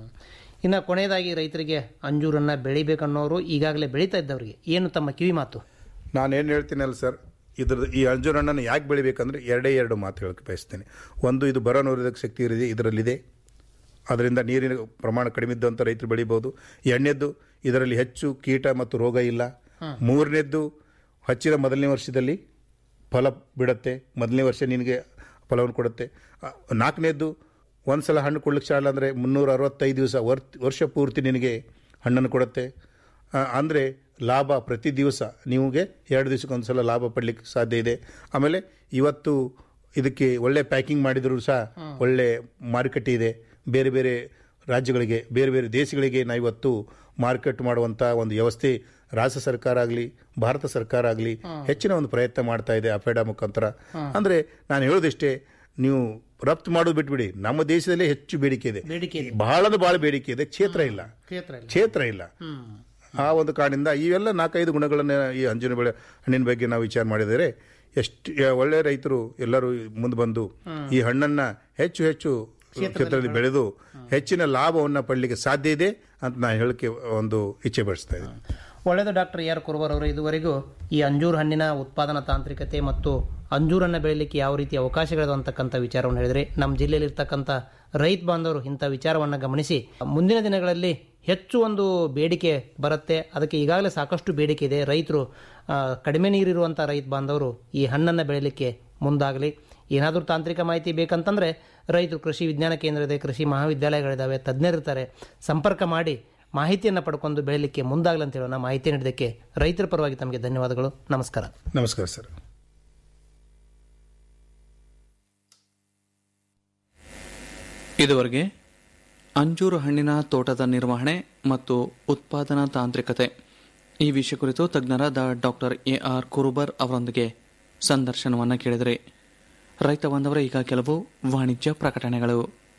ಇನ್ನು ಕೊನೆಯದಾಗಿ ರೈತರಿಗೆ ಅಂಜೂರನ್ನ ಬೆಳಿಬೇಕನ್ನೋರು ಈಗಾಗಲೇ ಬೆಳೀತಾ ಇದ್ದವರಿಗೆ ಏನು ತಮ್ಮ ಕಿವಿ ಮಾತು ನಾನೇನು ಹೇಳ್ತೀನಲ್ಲ ಸರ್ ಇದ್ರ ಈ ಅಂಜೂರ ಹಣ್ಣನ್ನು ಯಾಕೆ ಬೆಳಿಬೇಕಂದ್ರೆ ಎರಡೇ ಎರಡು ಮಾತು ಹೇಳಕ್ಕೆ ಬಯಸ್ತೇನೆ ಒಂದು ಇದು ಬರ ನಿರೋಧಕ ಶಕ್ತಿ ಇರಿದೆ ಇದರಲ್ಲಿದೆ ಅದರಿಂದ ನೀರಿನ ಪ್ರಮಾಣ ಕಡಿಮೆ ಇದ್ದಂಥ ರೈತರು ಬೆಳಿಬಹುದು ಎರಡನೇದ್ದು ಇದರಲ್ಲಿ ಹೆಚ್ಚು ಕೀಟ ಮತ್ತು ರೋಗ ಇಲ್ಲ ಮೂರನೇದ್ದು ಹಚ್ಚಿದ ಮೊದಲನೇ ವರ್ಷದಲ್ಲಿ ಫಲ ಬಿಡುತ್ತೆ ಮೊದಲನೇ ವರ್ಷ ನಿನಗೆ ಫಲವನ್ನು ಕೊಡುತ್ತೆ ಆ, ನಾಲ್ಕನೇದ್ದು ಒಂದ್ಸಲ ಹಣ್ಣು ಕೊಡ್ಲಿಕ್ಕೆ ಚಾಲ ಅಂದರೆ ಮುನ್ನೂರ ಅರವತ್ತೈದು ದಿವಸ ವರ್ ವರ್ಷ ಪೂರ್ತಿ ನಿನಗೆ ಹಣ್ಣನ್ನು ಕೊಡುತ್ತೆ ಅಂದರೆ ಲಾಭ ಪ್ರತಿ ದಿವಸ ನಿಮಗೆ ಎರಡು ದಿವಸಕ್ಕೊಂದು ಸಲ ಲಾಭ ಪಡಲಿಕ್ಕೆ ಸಾಧ್ಯ ಇದೆ ಆಮೇಲೆ ಇವತ್ತು ಇದಕ್ಕೆ ಒಳ್ಳೆ ಪ್ಯಾಕಿಂಗ್ ಮಾಡಿದರೂ ಸಹ ಒಳ್ಳೆ ಮಾರುಕಟ್ಟೆ ಇದೆ ಬೇರೆ ಬೇರೆ ರಾಜ್ಯಗಳಿಗೆ ಬೇರೆ ಬೇರೆ ದೇಶಗಳಿಗೆ ನಾವು ಇವತ್ತು ಮಾರ್ಕೆಟ್ ಮಾಡುವಂಥ ಒಂದು ವ್ಯವಸ್ಥೆ ರಾಜ್ಯ ಸರ್ಕಾರ ಆಗಲಿ ಭಾರತ ಸರ್ಕಾರ ಆಗಲಿ ಹೆಚ್ಚಿನ ಒಂದು ಪ್ರಯತ್ನ ಮಾಡ್ತಾ ಇದೆ ಅಫೆಡಾ ಮುಖಾಂತರ ಅಂದರೆ ನಾನು ಹೇಳೋದಿಷ್ಟೇ ನೀವು ರಫ್ತು ಮಾಡೋದು ಬಿಟ್ಬಿಡಿ ನಮ್ಮ ದೇಶದಲ್ಲಿ ಹೆಚ್ಚು ಬೇಡಿಕೆ ಇದೆ ಬೇಡಿಕೆ ಇದೆ. ಬಹಳ ಅಂದ್ರೆ ಬಹಳ ಬೇಡಿಕೆ ಇದೆ ಕ್ಷೇತ್ರ ಇಲ್ಲ ಕ್ಷೇತ್ರ ಇಲ್ಲ. ಕ್ಷೇತ್ರ ಇಲ್ಲ ಆ ಒಂದು ಕಾರಣದಿಂದ ಇವೆಲ್ಲ ನಾಲ್ಕೈದು ಗುಣಗಳನ್ನು ಈ ಅಂಜೂರ ಬೆಳೆ ಹಣ್ಣಿನ ಬಗ್ಗೆ ನಾವು ವಿಚಾರ ಮಾಡಿದರೆ ಎಷ್ಟು ಯ- ಒಳ್ಳೆ ರೈತರು ಎಲ್ಲರೂ ಮುಂದೆ ಬಂದು ಈ ಹಣ್ಣನ್ನ ಹೆಚ್ಚು ಹೆಚ್ಚು ಕ್ಷೇತ್ರದಲ್ಲಿ ಬೆಳೆದು ಹೆಚ್ಚಿನ ಲಾಭವನ್ನು ಪಡಲಿಕ್ಕೆ ಸಾಧ್ಯ ಇದೆ ಅಂತ ನಾನು ಹೇಳಕ್ಕೆ ಒಂದು ಇಚ್ಛೆ ಪಡಿಸ್ತಾ ಇದ್ದೀನಿ ಒಳ್ಳೆಯದು ಡಾಕ್ಟರ್ ಆರ್ ಕುರ್ಬರ್ ಅವರು ಇದುವರೆಗೂ ಈ ಅಂಜೂರ ಹಣ್ಣಿನ ಉತ್ಪಾದನಾ ತಾಂತ್ರಿಕತೆ ಮತ್ತು ಅಂಜೂರನ್ನು ಬೆಳೀಲಿಕ್ಕೆ ಯಾವ ರೀತಿ ಅವಕಾಶಗಳಿದೆ ಅಂತಕ್ಕಂಥ ವಿಚಾರವನ್ನು ಹೇಳಿದರೆ ನಮ್ಮ ಜಿಲ್ಲೆಯಲ್ಲಿ ಇರ್ತಕ್ಕಂಥ ರೈತ ಬಾಂಧವರು ಇಂಥ ವಿಚಾರವನ್ನು ಗಮನಿಸಿ ಮುಂದಿನ ದಿನಗಳಲ್ಲಿ ಹೆಚ್ಚು ಒಂದು ಬೇಡಿಕೆ ಬರುತ್ತೆ ಅದಕ್ಕೆ ಈಗಾಗಲೇ ಸಾಕಷ್ಟು ಬೇಡಿಕೆ ಇದೆ ರೈತರು ಆ, ಕಡಿಮೆ ನೀರಿರುವಂಥ ರೈತ ಬಾಂಧವರು ಈ ಹಣ್ಣನ್ನು ಬೆಳೀಲಿಕ್ಕೆ ಮುಂದಾಗಲಿ ಏನಾದರೂ ತಾಂತ್ರಿಕ ಮಾಹಿತಿ ಬೇಕಂತಂದರೆ ರೈತರು ಕೃಷಿ ವಿಜ್ಞಾನ ಕೇಂದ್ರ ಇದೆ ಕೃಷಿ ಮಹಾವಿದ್ಯಾಲಯಗಳಿದ್ದಾವೆ ತಜ್ಞರಿರ್ತಾರೆ ಸಂಪರ್ಕ ಮಾಡಿ ಮಾಹಿತಿಯನ್ನು ಪಡ್ಕೊಂಡು ಬೆಳೀಲಿಕ್ಕೆ ಮುಂದಾಗಲಿ ಅಂತ ಹೇಳೋಣ ಮಾಹಿತಿ ನೀಡಿದ್ದಕ್ಕೆ ರೈತರ ಪರವಾಗಿ ತಮಗೆ ಧನ್ಯವಾದಗಳು ನಮಸ್ಕಾರ ನಮಸ್ಕಾರ ಸರ್ ಇದುವರೆಗೆ ಅಂಜೂರು ಹಣ್ಣಿನ ತೋಟದ ನಿರ್ವಹಣೆ ಮತ್ತು ಉತ್ಪಾದನಾ ತಾಂತ್ರಿಕತೆ ಈ ವಿಷಯ ಕುರಿತು ತಜ್ಞರಾದ ಡಾಕ್ಟರ್ ಎ ಆರ್ ಕುರುಬರ್ ಅವರೊಂದಿಗೆ ಸಂದರ್ಶನವನ್ನು ಕೇಳಿದರೆ ರೈತ ಬಾಂಧವರ ಈಗ ಕೆಲವು ವಾಣಿಜ್ಯ ಪ್ರಕಟಣೆಗಳು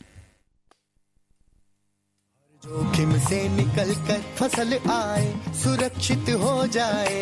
जोखिम से निकल कर फसल आए सुरक्षित हो जाए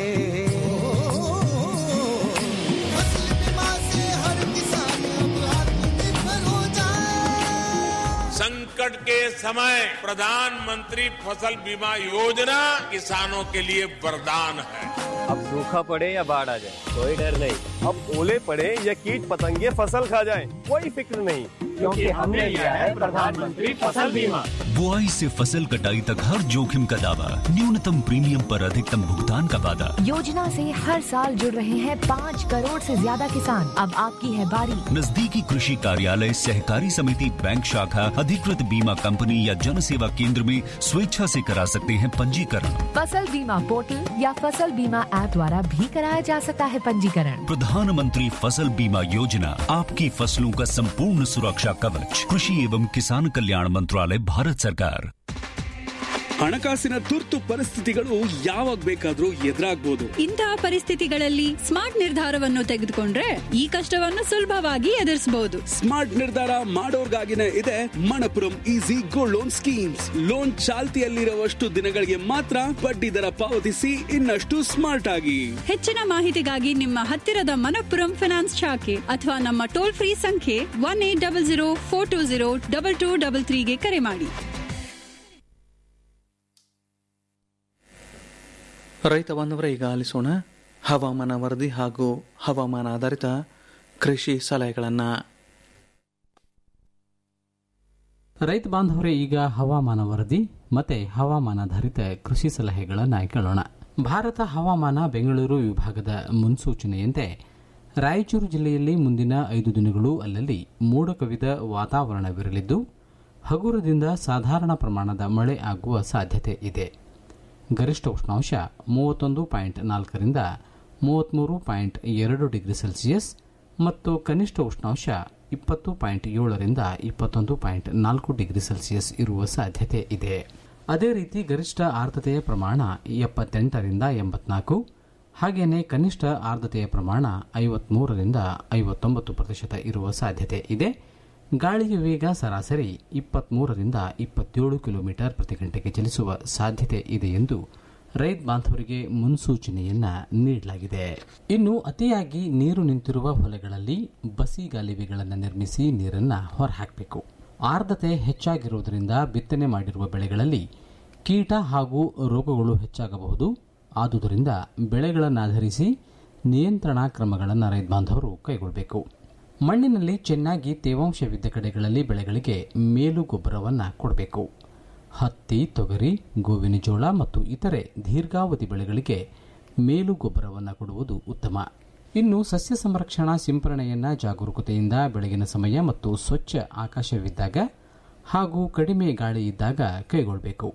फसल बीमा से हर किसान अब आत्मनिर्भर हो जाए संकट के समय प्रधानमंत्री फसल बीमा योजना किसानों के लिए वरदान है अब सूखा पड़े या बाढ़ आ जाए कोई डर नहीं अब ओले पड़े या कीट पतंगे फसल खा जाए कोई फिक्र नहीं क्योंकि हमने लिया है प्रधानमंत्री फसल बीमा बुआई से फसल कटाई तक हर जोखिम का दावा न्यूनतम प्रीमियम पर अधिकतम भुगतान का वादा योजना से हर साल जुड़ रहे हैं पाँच करोड़ से ज्यादा किसान अब आपकी है बारी नजदीकी कृषि कार्यालय सहकारी समिति बैंक शाखा अधिकृत बीमा कंपनी या जन सेवा केंद्र में स्वेच्छा से करा सकते हैं पंजीकरण फसल बीमा पोर्टल या फसल बीमा ऐप द्वारा भी कराया जा सकता है पंजीकरण प्रधानमंत्री फसल बीमा योजना आपकी फसलों का संपूर्ण सुरक्षा कवच कृषि एवं किसान कल्याण मंत्रालय भारत सरकार ಹಣಕಾಸಿನ ತುರ್ತು ಪರಿಸ್ಥಿತಿಗಳು ಯಾವಾಗ ಬೇಕಾದ್ರೂ ಎದುರಾಗ್ಬೋದು ಇಂತಹ ಪರಿಸ್ಥಿತಿಗಳಲ್ಲಿ ಸ್ಮಾರ್ಟ್ ನಿರ್ಧಾರವನ್ನು ತೆಗೆದುಕೊಂಡ್ರೆ ಈ ಕಷ್ಟವನ್ನು ಸುಲಭವಾಗಿ ಎದುರಿಸಬಹುದು ಸ್ಮಾರ್ಟ್ ನಿರ್ಧಾರ ಮಾಡೋರ್ಗಾಗಿನೇ ಇದೆ Manappuram easy gold loan schemes loan ಚಾಲ್ತಿಯಲ್ಲಿರುವಷ್ಟು ದಿನಗಳಿಗೆ ಮಾತ್ರ ಬಡ್ಡಿ ದರ ಪಾವತಿಸಿ ಇನ್ನಷ್ಟು ಸ್ಮಾರ್ಟ್ ಆಗಿ ಹೆಚ್ಚಿನ ಮಾಹಿತಿಗಾಗಿ ನಿಮ್ಮ ಹತ್ತಿರದ ಮನಪ್ಪುರಂ ಫಿನಾನ್ಸ್ ಶಾಖೆ ಅಥವಾ ನಮ್ಮ ಟೋಲ್ ಫ್ರೀ ಸಂಖ್ಯೆ one eight double zero four two zero double two double ತ್ರೀಗೆ ಕರೆ ಮಾಡಿ ರೈತ ಬಾಂಧವರ ಈಗ ಆಲಿಸೋಣ ಹವಾಮಾನ ವರದಿ ಹಾಗೂ ಹವಾಮಾನ ಆಧಾರಿತ ಕೃಷಿ ಸಲಹೆಗಳನ್ನು ರೈತ ಬಾಂಧವರೇ ಈಗ ಹವಾಮಾನ ವರದಿ ಮತ್ತೆ ಹವಾಮಾನಾಧಾರಿತ ಕೃಷಿ ಸಲಹೆಗಳನ್ನು ಕೇಳೋಣ ಭಾರತ ಹವಾಮಾನ ಬೆಂಗಳೂರು ವಿಭಾಗದ ಮುನ್ಸೂಚನೆಯಂತೆ ರಾಯಚೂರು ಜಿಲ್ಲೆಯಲ್ಲಿ ಮುಂದಿನ ಐದು ದಿನಗಳು ಅಲ್ಲಲ್ಲಿ ಮೋಡ ಕವಿದ ವಾತಾವರಣವಿರಲಿದ್ದು ಹಗುರದಿಂದ ಸಾಧಾರಣ ಪ್ರಮಾಣದ ಮಳೆ ಆಗುವ ಸಾಧ್ಯತೆ ಇದೆ ಗರಿಷ್ಠ ಉಷ್ಣಾಂಶ ಮೂವತ್ತೊಂದು ಪಾಯಿಂಟ್ ನಾಲ್ಕರಿಂದ ಮೂವತ್ತ್ಮೂರು ಪಾಯಿಂಟ್ ಎರಡು ಡಿಗ್ರಿ ಸೆಲ್ಸಿಯಸ್ ಮತ್ತು ಕನಿಷ್ಠ ಉಷ್ಣಾಂಶ ಇಪ್ಪತ್ತು ಪಾಯಿಂಟ್ ಏಳರಿಂದ ಇಪ್ಪತ್ತೊಂದು ಪಾಯಿಂಟ್ ನಾಲ್ಕು ಡಿಗ್ರಿ ಸೆಲ್ಸಿಯಸ್ ಇರುವ ಸಾಧ್ಯತೆ ಇದೆ ಅದೇ ರೀತಿ ಗರಿಷ್ಠ ಆರ್ದ್ರತೆಯ ಪ್ರಮಾಣ ಎಪ್ಪತ್ತೆಂಟರಿಂದ ಎಂಬತ್ನಾಲ್ಕು ಹಾಗೆಯೇ ಕನಿಷ್ಠ ಆರ್ದ್ರತೆಯ ಪ್ರಮಾಣ ಐವತ್ಮೂರರಿಂದ ಐವತ್ತೊಂಬತ್ತು ಪ್ರತಿಶತ ಇರುವ ಸಾಧ್ಯತೆ ಇದೆ ಗಾಳಿಯ ವೇಗ ಸರಾಸರಿ ಇಪ್ಪತ್ಮೂರರಿಂದ ಇಪ್ಪತ್ತೇಳು ಕಿಲೋಮೀಟರ್ ಪ್ರತಿ ಗಂಟೆಗೆ ಚಲಿಸುವ ಸಾಧ್ಯತೆ ಇದೆ ಎಂದು ರೈತ ಬಾಂಧವರಿಗೆ ಮುನ್ಸೂಚನೆಯನ್ನ ನೀಡಲಾಗಿದೆ ಇನ್ನು ಅತಿಯಾಗಿ ನೀರು ನಿಂತಿರುವ ಹೊಲಗಳಲ್ಲಿ ಬಸಿ ಗಾಲಿವೆಗಳನ್ನು ನಿರ್ಮಿಸಿ ನೀರನ್ನು ಹೊರಹಾಕಬೇಕು ಆರ್ದ್ರತೆ ಹೆಚ್ಚಾಗಿರುವುದರಿಂದ ಬಿತ್ತನೆ ಮಾಡಿರುವ ಬೆಳೆಗಳಲ್ಲಿ ಕೀಟ ಹಾಗೂ ರೋಗಗಳು ಹೆಚ್ಚಾಗಬಹುದು ಆದುದರಿಂದ ಬೆಳೆಗಳನ್ನಾಧರಿಸಿ ನಿಯಂತ್ರಣಾ ಕ್ರಮಗಳನ್ನು ರೈತ ಬಾಂಧವರು ಕೈಗೊಳ್ಳಬೇಕು ಮಣ್ಣಿನಲ್ಲಿ ಚೆನ್ನಾಗಿ ತೇವಾಂಶವಿದ್ದ ಕಡೆಗಳಲ್ಲಿ ಬೆಳೆಗಳಿಗೆ ಮೇಲು ಗೊಬ್ಬರವನ್ನು ಕೊಡಬೇಕು ಹತ್ತಿ ತೊಗರಿ ಗೋವಿನ ಜೋಳ ಮತ್ತು ಇತರೆ ದೀರ್ಘಾವಧಿ ಬೆಳೆಗಳಿಗೆ ಮೇಲು ಗೊಬ್ಬರವನ್ನು ಕೊಡುವುದು ಉತ್ತಮ ಇನ್ನು ಸಸ್ಯ ಸಂರಕ್ಷಣಾ ಸಿಂಪರಣೆಯನ್ನು ಜಾಗರೂಕತೆಯಿಂದ ಬೆಳಗಿನ ಸಮಯ ಮತ್ತು ಸ್ವಚ್ಛ ಆಕಾಶವಿದ್ದಾಗ ಹಾಗೂ ಕಡಿಮೆ ಗಾಳಿ ಇದ್ದಾಗ ಕೈಗೊಳ್ಳಬೇಕು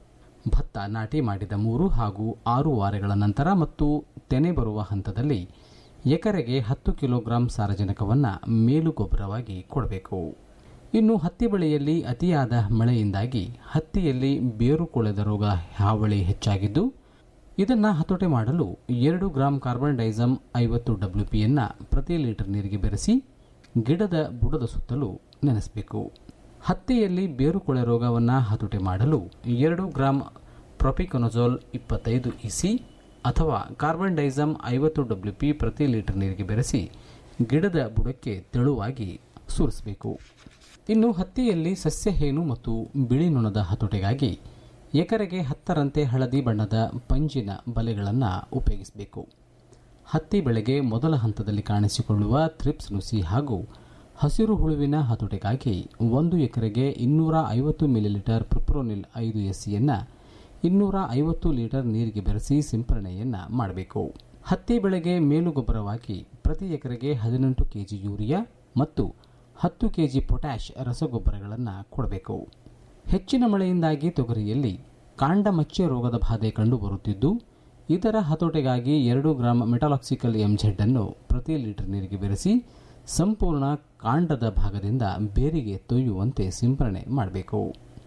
ಭತ್ತ ನಾಟಿ ಮಾಡಿದ ಮೂರು ಹಾಗೂ ಆರು ವಾರಗಳ ನಂತರ ಮತ್ತು ತೆನೆ ಬರುವ ಹಂತದಲ್ಲಿ ಎಕರೆಗೆ ಹತ್ತು ಕಿಲೋಗ್ರಾಂ ಸಾರಜನಕವನ್ನು ಮೇಲು ಗೊಬ್ಬರವಾಗಿ ಕೊಡಬೇಕು ಇನ್ನು ಹತ್ತಿ ಬೆಳೆಯಲ್ಲಿ ಅತಿಯಾದ ಮಳೆಯಿಂದಾಗಿ ಹತ್ತಿಯಲ್ಲಿ ಬೇರು ಕೊಳೆದ ರೋಗ ಹಾವಳಿ ಹೆಚ್ಚಾಗಿದ್ದು ಇದನ್ನು ಹತೋಟಿ ಮಾಡಲು ಎರಡು ಗ್ರಾಂ ಕಾರ್ಬನ್ ಡೈಸಮ್ ಐವತ್ತು ಡಬ್ಲ್ಯೂಪಿಯನ್ನು ಪ್ರತಿ ಲೀಟರ್ ನೀರಿಗೆ ಬೆರೆಸಿ ಗಿಡದ ಬುಡದ ಸುತ್ತಲೂ ನೆನೆಸಬೇಕು ಹತ್ತಿಯಲ್ಲಿ ಬೇರು ಕೊಳೆ ರೋಗವನ್ನು ಹತೋಟಿ ಮಾಡಲು ಎರಡು ಗ್ರಾಂ ಪ್ರೊಪಿಕೊನಜೋಲ್ ಇಪ್ಪತ್ತೈದು ಇಸಿ ಅಥವಾ ಕಾರ್ಬನ್ ಡೈಸಮ್ ಐವತ್ತು ಡಬ್ಲ್ಯೂಪಿ ಪ್ರತಿ ಲೀಟರ್ ನೀರಿಗೆ ಬೆರೆಸಿ ಗಿಡದ ಬುಡಕ್ಕೆ ತೆಳುವಾಗಿ ಸುರಿಸಬೇಕು ಇನ್ನು ಹತ್ತಿಯಲ್ಲಿ ಸಸ್ಯಹೇನು ಮತ್ತು ಬಿಳಿ ನೊಣದ ಹತೋಟಿಗಾಗಿ ಎಕರೆಗೆ ಹತ್ತರಂತೆ ಹಳದಿ ಬಣ್ಣದ ಪಂಜಿನ ಬಲೆಗಳನ್ನು ಉಪಯೋಗಿಸಬೇಕು ಹತ್ತಿ ಬೆಳೆಗೆ ಮೊದಲ ಹಂತದಲ್ಲಿ ಕಾಣಿಸಿಕೊಳ್ಳುವ ಥ್ರಿಪ್ಸ್ ನುಸಿ ಹಾಗೂ ಹಸಿರು ಹುಳುವಿನ ಹತೋಟಿಗಾಗಿ ಒಂದು ಎಕರೆಗೆ ಇನ್ನೂರ ಐವತ್ತು ಮಿಲಿಲೀಟರ್ ಪ್ರಿಪ್ರೋನಿಲ್ ಐದು ಎಸ್ಸಿಯನ್ನು ಇನ್ನೂರ ಐವತ್ತು ಲೀಟರ್ ನೀರಿಗೆ ಬೆರೆಸಿ ಸಿಂಪರಣೆಯನ್ನು ಮಾಡಬೇಕು ಹತ್ತಿ ಬೆಳೆಗೆ ಮೇಲುಗೊಬ್ಬರವಾಗಿ ಪ್ರತಿ ಎಕರೆಗೆ ಹದಿನೆಂಟು ಕೆಜಿ ಯೂರಿಯಾ ಮತ್ತು ಹತ್ತು ಕೆಜಿ ಪೊಟ್ಯಾಷ್ ರಸಗೊಬ್ಬರಗಳನ್ನು ಕೊಡಬೇಕು ಹೆಚ್ಚಿನ ಮಳೆಯಿಂದಾಗಿ ತೊಗರಿಯಲ್ಲಿ ಕಾಂಡ ಮಚ್ಚೆ ರೋಗದ ಬಾಧೆ ಕಂಡುಬರುತ್ತಿದ್ದು ಇದರ ಹತೋಟಿಗಾಗಿ ಎರಡು ಗ್ರಾಂ ಮೆಟಾಲಾಕ್ಸಿಕಲ್ ಎಂಜೆಡ್ ಅನ್ನು ಪ್ರತಿ ಲೀಟರ್ ನೀರಿಗೆ ಬೆರೆಸಿ ಸಂಪೂರ್ಣ ಕಾಂಡದ ಭಾಗದಿಂದ ಬೇರಿಗೆ ತೊಯ್ಯುವಂತೆ ಸಿಂಪರಣೆ ಮಾಡಬೇಕು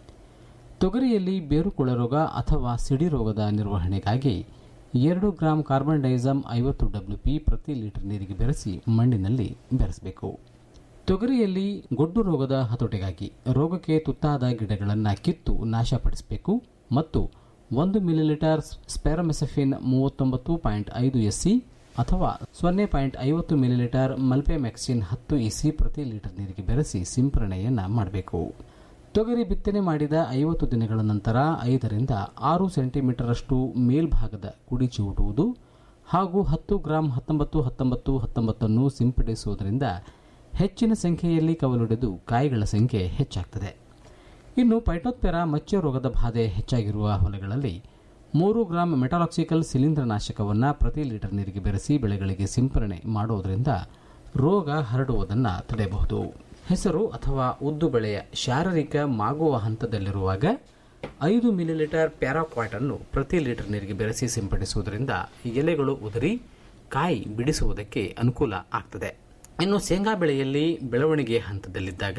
ತೊಗರಿಯಲ್ಲಿ ಬೇರುಕೊಳೆ ರೋಗ ಅಥವಾ ಸಿಡಿ ರೋಗದ ನಿರ್ವಹಣೆಗಾಗಿ ಎರಡು ಗ್ರಾಂ ಕಾರ್ಬನ್ ಡೈಸಮ್ ಐವತ್ತು ಡಬ್ಲ್ಯೂಪಿ ಪ್ರತಿ ಲೀಟರ್ ನೀರಿಗೆ ಬೆರೆಸಿ ಮಣ್ಣಿನಲ್ಲಿ ಬೆರೆಸಬೇಕು ತೊಗರಿಯಲ್ಲಿ ಗೊಡ್ಡು ರೋಗದ ಹತೋಟಿಗಾಗಿ ರೋಗಕ್ಕೆ ತುತ್ತಾದ ಗಿಡಗಳನ್ನು ಕಿತ್ತು ನಾಶಪಡಿಸಬೇಕು ಮತ್ತು ಒಂದು ಮಿಲಿಲೀಟರ್ ಸ್ಪೆರಮೆಸಫಿನ್ ಮೂವತ್ತೊಂಬತ್ತು ಪಾಯಿಂಟ್ ಐದು ಎಸ್ಸಿ ಅಥವಾ ಸೊನ್ನೆ ಪಾಯಿಂಟ್ ಐವತ್ತು ಮಿಲಿಲೀಟರ್ ಮಲ್ಪೆಮ್ಯಾಕ್ಸಿನ್ ಹತ್ತು ಇಸಿ ಪ್ರತಿ ಲೀಟರ್ ನೀರಿಗೆ ಬೆರೆಸಿ ಸಿಂಪರಣೆಯನ್ನು ಮಾಡಬೇಕು ತೊಗರಿ ಬಿತ್ತನೆ ಮಾಡಿದ ಐವತ್ತು ದಿನಗಳ ನಂತರ ಐದರಿಂದ ಆರು ಸೆಂಟಿಮೀಟರಷ್ಟು ಮೇಲ್ಭಾಗದ ಕುಡಿ ಚಿವುಟುವುದು ಹಾಗೂ ಹತ್ತು ಗ್ರಾಂ ಹತ್ತೊಂಬತ್ತು ಹತ್ತೊಂಬತ್ತು ಹತ್ತೊಂಬತ್ತನ್ನು ಸಿಂಪಡಿಸುವುದರಿಂದ ಹೆಚ್ಚಿನ ಸಂಖ್ಯೆಯಲ್ಲಿ ಕವಲೊಡೆದು ಕಾಯಿಗಳ ಸಂಖ್ಯೆ ಹೆಚ್ಚಾಗ್ತದೆ ಇನ್ನು ಪೈಟೋತ್ಪೆರ ಮಚ್ಚೆ ರೋಗದ ಬಾಧೆ ಹೆಚ್ಚಾಗಿರುವ ಹೊಲಗಳಲ್ಲಿ ಮೂರು ಗ್ರಾಂ ಮೆಟಾಲಾಕ್ಸಿಕಲ್ ಶಿಲೀಂಧ್ರನಾಶಕವನ್ನು ಪ್ರತಿ ಲೀಟರ್ ನೀರಿಗೆ ಬೆರೆಸಿ ಬೆಳೆಗಳಿಗೆ ಸಿಂಪರಣೆ ಮಾಡೋದರಿಂದ ರೋಗ ಹರಡುವುದನ್ನು ತಡೆಯಬಹುದು ಹೆಸರು ಅಥವಾ ಉದ್ದು ಬೆಳೆಯ ಶಾರೀರಿಕ ಮಾಗುವ ಹಂತದಲ್ಲಿರುವಾಗ ಐದು ಮಿಲಿಲೀಟರ್ ಪ್ಯಾರಾಕ್ವಾಟ್ ಅನ್ನು ಪ್ರತಿ ಲೀಟರ್ ನೀರಿಗೆ ಬೆರೆಸಿ ಸಿಂಪಡಿಸುವುದರಿಂದ ಎಲೆಗಳು ಉದುರಿ ಕಾಯಿ ಬಿಡಿಸುವುದಕ್ಕೆ ಅನುಕೂಲ ಆಗ್ತದೆ ಇನ್ನು ಶೇಂಗಾ ಬೆಳೆಯಲ್ಲಿ ಬೆಳವಣಿಗೆ ಹಂತದಲ್ಲಿದ್ದಾಗ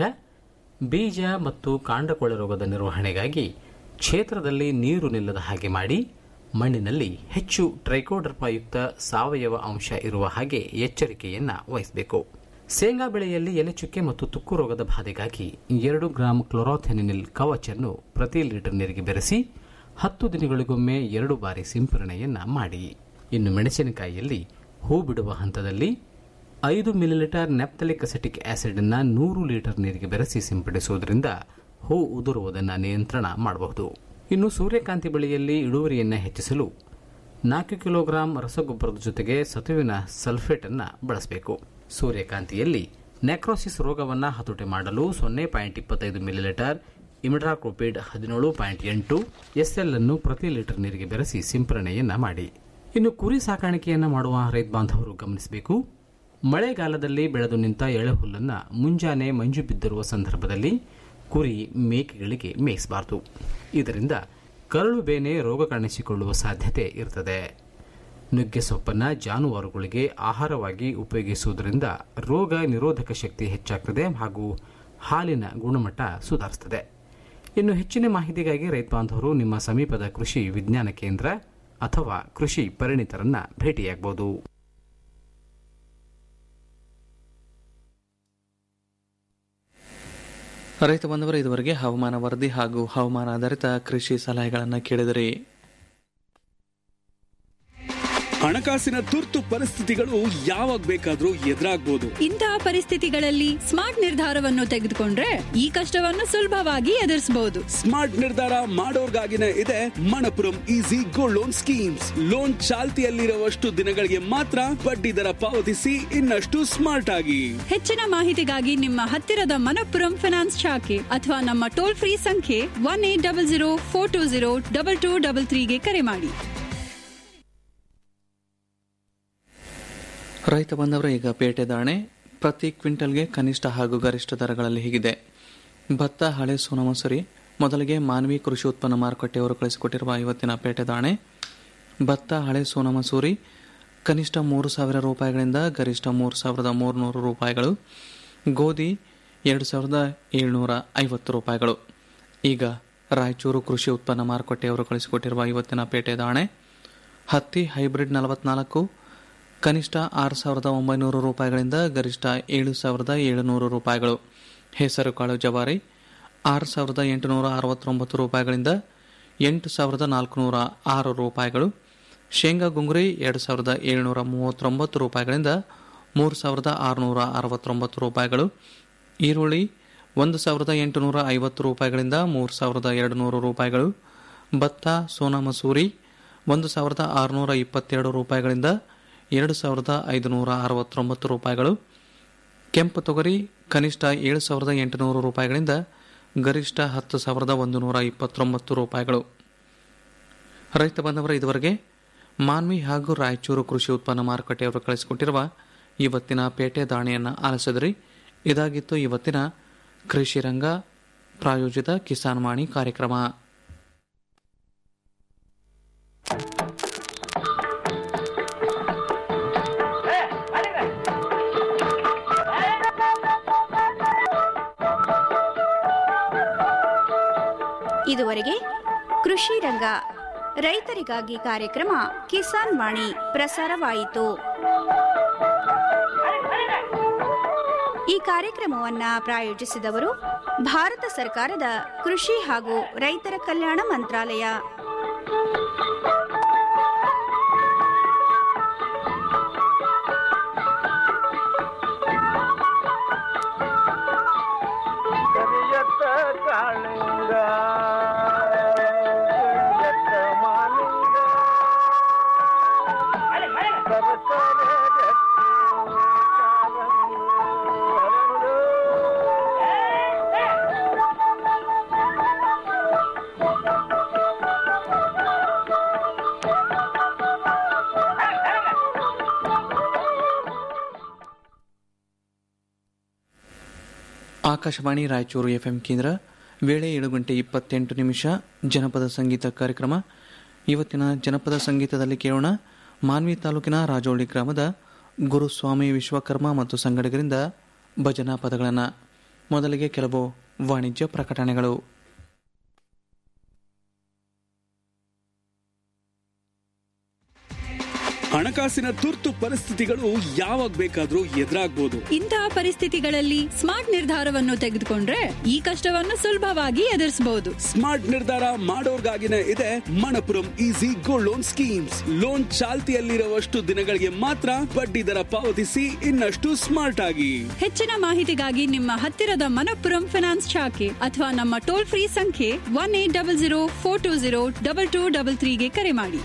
ಬೀಜ ಮತ್ತು ಕಾಂಡಕೊಳೆ ರೋಗದ ನಿರ್ವಹಣೆಗಾಗಿ ಕ್ಷೇತ್ರದಲ್ಲಿ ನೀರು ನಿಲ್ಲದ ಹಾಗೆ ಮಾಡಿ ಮಣ್ಣಿನಲ್ಲಿ ಹೆಚ್ಚು ಟ್ರೈಕೋಡರ್ಮಯುಕ್ತ ಸಾವಯವ ಅಂಶ ಇರುವ ಹಾಗೆ ಎಚ್ಚರಿಕೆಯನ್ನು ವಹಿಸಬೇಕು ಶೇಂಗಾ ಬೆಳೆಯಲ್ಲಿ ಎಲೆ ಚುಕ್ಕೆ ಮತ್ತು ತುಕ್ಕು ರೋಗದ ಬಾಧೆಗಾಗಿ ಎರಡು ಗ್ರಾಂ ಕ್ಲೊರಾಥೆನಿನಿಲ್ ಕವಚನ್ನು ಪ್ರತಿ ಲೀಟರ್ ನೀರಿಗೆ ಬೆರೆಸಿ ಹತ್ತು ದಿನಗಳಿಗೊಮ್ಮೆ ಎರಡು ಬಾರಿ ಸಿಂಪರಣೆಯನ್ನು ಮಾಡಿ ಇನ್ನು ಮೆಣಸಿನಕಾಯಿಯಲ್ಲಿ ಹೂ ಬಿಡುವ ಹಂತದಲ್ಲಿ ಐದು ಮಿಲಿಲೀಟರ್ ನೆಪ್ತಲಿಕ್ ಅಸೆಟಿಕ್ ಆಸಿಡ್ ಅನ್ನು ನೂರು ಲೀಟರ್ ನೀರಿಗೆ ಬೆರೆಸಿ ಸಿಂಪಡಿಸುವುದರಿಂದ ಹೂ ಉದುರುವುದನ್ನು ನಿಯಂತ್ರಣ ಮಾಡಬಹುದು ಇನ್ನು ಸೂರ್ಯಕಾಂತಿ ಬೆಳೆಯಲ್ಲಿ ಇಳುವರಿಯನ್ನು ಹೆಚ್ಚಿಸಲು ನಾಲ್ಕು ಕಿಲೋಗ್ರಾಂ ರಸಗೊಬ್ಬರದ ಜೊತೆಗೆ ಸತುವಿನ ಸಲ್ಫೇಟ್ ಅನ್ನು ಬಳಸಬೇಕು ಸೂರ್ಯಕಾಂತಿಯಲ್ಲಿ ನೆಕ್ರೋಸಿಸ್ ರೋಗವನ್ನು ಹತೋಟಿ ಮಾಡಲು ಸೊನ್ನೆ ಪಾಯಿಂಟ್ ಇಪ್ಪತ್ತೈದು ಮಿಲಿಲೀಟರ್ ಇಮಿಡ್ರಾಕ್ರೋಪಿಡ್ ಹದಿನೇಳು ಪಾಯಿಂಟ್ ಎಂಟು ಎಸ್ಎಲ್ ಅನ್ನು ಪ್ರತಿ ಲೀಟರ್ ನೀರಿಗೆ ಬೆರೆಸಿ ಸಿಂಪರಣೆಯನ್ನ ಮಾಡಿ ಇನ್ನು ಕುರಿ ಸಾಕಾಣಿಕೆಯನ್ನು ಮಾಡುವ ರೈತ ಬಾಂಧವರು ಗಮನಿಸಬೇಕು ಮಳೆಗಾಲದಲ್ಲಿ ಬೆಳೆದು ನಿಂತ ಎಳೆ ಹುಲ್ಲನ್ನು ಮುಂಜಾನೆ ಮಂಜು ಬಿದ್ದಿರುವ ಸಂದರ್ಭದಲ್ಲಿ ಕುರಿ ಮೇಕೆಗಳಿಗೆ ಮೇಯಿಸಬಾರದು ಇದರಿಂದ ಕರಳು ಬೇನೆ ರೋಗ ಕಾಣಿಸಿಕೊಳ್ಳುವ ಸಾಧ್ಯತೆ ಇರ್ತದೆ ನುಗ್ಗೆ ಸೊಪ್ಪನ್ನು ಜಾನುವಾರುಗಳಿಗೆ ಆಹಾರವಾಗಿ ಉಪಯೋಗಿಸುವುದರಿಂದ ರೋಗ ನಿರೋಧಕ ಶಕ್ತಿ ಹೆಚ್ಚಾಗ್ತದೆ ಹಾಗೂ ಹಾಲಿನ ಗುಣಮಟ್ಟ ಸುಧಾರಿಸ್ತದೆ ಇನ್ನು ಹೆಚ್ಚಿನ ಮಾಹಿತಿಗಾಗಿ ರೈತ ಬಾಂಧವರು ನಿಮ್ಮ ಸಮೀಪದ ಕೃಷಿ ವಿಜ್ಞಾನ ಕೇಂದ್ರ ಅಥವಾ ಕೃಷಿ ಪರಿಣಿತರನ್ನ ಭೇಟಿಯಾಗಬಹುದು ರೈತ ಬಂದವರು ಇದುವರೆಗೆ ಹವಾಮಾನ ವರದಿ ಹಾಗೂ ಹವಾಮಾನ ಆಧಾರಿತ ಕೃಷಿ ಸಲಹೆಗಳನ್ನು ಕೇಳಿದರೆ ಹಣಕಾಸಿನ ತುರ್ತು ಪರಿಸ್ಥಿತಿಗಳು ಯಾವಾಗ ಬೇಕಾದ್ರೂ ಎದುರಾಗ್ಬೋದು ಇಂತಹ ಪರಿಸ್ಥಿತಿಗಳಲ್ಲಿ ಸ್ಮಾರ್ಟ್ ನಿರ್ಧಾರವನ್ನು ತೆಗೆದುಕೊಂಡ್ರೆ ಈ ಕಷ್ಟವನ್ನು ಸುಲಭವಾಗಿ ಎದುರಿಸಬಹುದು ಸ್ಮಾರ್ಟ್ ನಿರ್ಧಾರ ಮಾಡೋರ್ಗಾಗಿನೇ ಇದೆ Manappuram easy gold loan schemes loan ಚಾಲ್ತಿಯಲ್ಲಿರುವಷ್ಟು ದಿನಗಳಿಗೆ ಮಾತ್ರ ಬಡ್ಡಿ ದರ ಪಾವತಿಸಿ ಇನ್ನಷ್ಟು ಸ್ಮಾರ್ಟ್ ಆಗಿ ಹೆಚ್ಚಿನ ಮಾಹಿತಿಗಾಗಿ ನಿಮ್ಮ ಹತ್ತಿರದ ಮನಪ್ಪುರಂ ಫೈನಾನ್ಸ್ ಶಾಖೆ ಅಥವಾ ನಮ್ಮ ಟೋಲ್ ಫ್ರೀ ಸಂಖ್ಯೆ one eight double zero four two zero double two double ತ್ರೀಗೆ ಕರೆ ಮಾಡಿ ರೈತ ಬಂದವರು ಈಗ ಪೇಟೆ ದಾಣೆ ಪ್ರತಿ ಕ್ವಿಂಟಲ್ಗೆ ಕನಿಷ್ಠ ಹಾಗೂ ಗರಿಷ್ಠ ದರಗಳಲ್ಲಿ ಹೀಗಿದೆ ಭತ್ತ ಹಳೆ ಸೋನಮಸೂರಿ ಮೊದಲಿಗೆ ಮಾನವಿ ಕೃಷಿ ಉತ್ಪನ್ನ ಮಾರುಕಟ್ಟೆಯವರು ಕಳಿಸಿಕೊಟ್ಟಿರುವ ಇವತ್ತಿನ ಪೇಟೆ ದಾಣೆ ಭತ್ತ ಹಳೆ ಸೋನ ಮಸೂರಿ ಕನಿಷ್ಠ ಮೂರು ಸಾವಿರ ರೂಪಾಯಿಗಳಿಂದ ಗರಿಷ್ಠ ಮೂರು ಸಾವಿರದ ಮೂರುನೂರು ರೂಪಾಯಿಗಳು ಗೋಧಿ ಎರಡು ಸಾವಿರದ ಏಳ್ನೂರ ಐವತ್ತು ರೂಪಾಯಿಗಳು ಈಗ ರಾಯಚೂರು ಕೃಷಿ ಉತ್ಪನ್ನ ಮಾರುಕಟ್ಟೆಯವರು ಕಳಿಸಿಕೊಟ್ಟಿರುವ ಇವತ್ತಿನ ಪೇಟೆ ದಾಣೆ ಹತ್ತಿ ಹೈಬ್ರಿಡ್ ನಲವತ್ನಾಲ್ಕು ಕನಿಷ್ಠ ಆರು ಸಾವಿರದ ಒಂಬೈನೂರು ರೂಪಾಯಿಗಳಿಂದ ಗರಿಷ್ಠ ಏಳು ಸಾವಿರದ ಏಳುನೂರು ರೂಪಾಯಿಗಳು ಹೆಸರುಕಾಳು ಜವಾರಿ ಆರು ಸಾವಿರದ ಎಂಟುನೂರ ಅರವತ್ತೊಂಬತ್ತು ರೂಪಾಯಿಗಳಿಂದ ಎಂಟು ಸಾವಿರದ ನಾಲ್ಕುನೂರ ಆರು ರೂಪಾಯಿಗಳು ಶೇಂಗಾ ಗುಂಗುರಿ ಎರಡು ಸಾವಿರದ ಏಳುನೂರ ಮೂವತ್ತೊಂಬತ್ತು ರೂಪಾಯಿಗಳಿಂದ ಮೂರು ಸಾವಿರದ ಆರುನೂರ ಅರವತ್ತೊಂಬತ್ತು ರೂಪಾಯಿಗಳು ಈರುಳ್ಳಿ ಒಂದು ಸಾವಿರದ ಎಂಟುನೂರ ಐವತ್ತು ರೂಪಾಯಿಗಳಿಂದ ಮೂರು ಸಾವಿರದ ಎರಡು ನೂರು ರೂಪಾಯಿಗಳು ಭತ್ತ ಸೋನಾ ಮಸೂರಿ ಒಂದು ಸಾವಿರದ ಆರುನೂರ ಇಪ್ಪತ್ತೆರಡು ರೂಪಾಯಿಗಳಿಂದ ಎರಡು ಸಾವಿರದ ಐದುನೂರ ಅರವತ್ತೊಂಬತ್ತು ರೂಪಾಯಿಗಳು ಕೆಂಪು ತೊಗರಿ ಕನಿಷ್ಠ ಏಳು ಸಾವಿರದ ಎಂಟುನೂರು ರೂಪಾಯಿಗಳಿಂದ ಗರಿಷ್ಠ ಹತ್ತು ಸಾವಿರದ ಒಂದು ನೂರ ಇಪ್ಪತ್ತೊಂಬತ್ತು ರೂಪಾಯಿಗಳು ರೈತ ಬಾಂಧವರ ಇದುವರೆಗೆ ಮಾನ್ವಿ ಹಾಗೂ ರಾಯಚೂರು ಕೃಷಿ ಉತ್ಪನ್ನ ಮಾರುಕಟ್ಟೆಯವರು ಕಳಿಸಿಕೊಟ್ಟಿರುವ ಇವತ್ತಿನ ಪೇಟೆ ದಾಣಿಯನ್ನು ಆಲಿಸಿದ್ರಿ ಇದಾಗಿತ್ತು ಇವತ್ತಿನ ಕೃಷಿ ರಂಗ ಪ್ರಾಯೋಜಿತ ಕಿಸಾನ್ ವಾಣಿ ಕಾರ್ಯಕ್ರಮ ಇದುವರೆಗೆ ಕೃಷಿ ರಂಗ ರೈತರಿಗಾಗಿ ಕಾರ್ಯಕ್ರಮ ಕಿಸಾನ್ ವಾಣಿ ಪ್ರಸಾರವಾಯಿತು ಈ ಕಾರ್ಯಕ್ರಮವನ್ನ ಪ್ರಾಯೋಜಿಸಿದವರು ಭಾರತ ಸರ್ಕಾರದ ಕೃಷಿ ಹಾಗೂ ರೈತರ ಕಲ್ಯಾಣ ಮಂತ್ರಾಲಯ ಕರಿಯತ್ತ ಕಾಳಿಂಗ ಕರಿಯತ್ತ ಮಾಲಿಂಗ ಸರಸರ ಗಟ್ಟಿ ಕಾಲಂದು ಹರಳು. ಆಕಾಶವಾಣಿ ರಾಯಚೂರು ಎಫ್ಎಂ ಕೇಂದ್ರ ವೇಳೆ ಏಳು ಗಂಟೆ ಇಪ್ಪತ್ತೆಂಟು ನಿಮಿಷ ಜನಪದ ಸಂಗೀತ ಕಾರ್ಯಕ್ರಮ ಇವತ್ತಿನ ಜನಪದ ಸಂಗೀತದಲ್ಲಿ ಕೇಳೋಣ ಮಾನ್ವಿ ತಾಲೂಕಿನ ರಾಜೋಳಿ ಗ್ರಾಮದ ಗುರುಸ್ವಾಮಿ ವಿಶ್ವಕರ್ಮ ಮತ್ತು ಸಂಗಡಿಗರಿಂದ ಭಜನಾ ಪದಗಳನ್ನು ಮೊದಲಿಗೆ ಕೆಲವು ವಾಣಿಜ್ಯ ಪ್ರಕಟಣೆಗಳು ಹಣಕಾಸಿನ ತುರ್ತು ಪರಿಸ್ಥಿತಿಗಳು ಯಾವಾಗ ಬೇಕಾದ್ರೂ ಎದುರಾಗ್ಬೋದು ಇಂತಹ ಪರಿಸ್ಥಿತಿಗಳಲ್ಲಿ ಸ್ಮಾರ್ಟ್ ನಿರ್ಧಾರವನ್ನು ತೆಗೆದುಕೊಂಡ್ರೆ ಈ ಕಷ್ಟವನ್ನು ಸುಲಭವಾಗಿ ಎದುರಿಸಬಹುದು ಸ್ಮಾರ್ಟ್ ನಿರ್ಧಾರ ಮಾಡೋರ್ಗಾಗಿನೇ ಇದೆ Manappuram easy gold loan schemes loan ಚಾಲ್ತಿಯಲ್ಲಿರುವಷ್ಟು ದಿನಗಳಿಗೆ ಮಾತ್ರ ಬಡ್ಡಿ ದರ ಪಾವತಿಸಿ ಇನ್ನಷ್ಟು ಸ್ಮಾರ್ಟ್ ಆಗಿ ಹೆಚ್ಚಿನ ಮಾಹಿತಿಗಾಗಿ ನಿಮ್ಮ ಹತ್ತಿರದ ಮನಪ್ಪುರಂ ಫಿನಾನ್ಸ್ ಶಾಖೆ ಅಥವಾ ನಮ್ಮ ಟೋಲ್ ಫ್ರೀ ಸಂಖ್ಯೆ one eight double zero four two zero double two double ತ್ರೀಗೆ ಕರೆ ಮಾಡಿ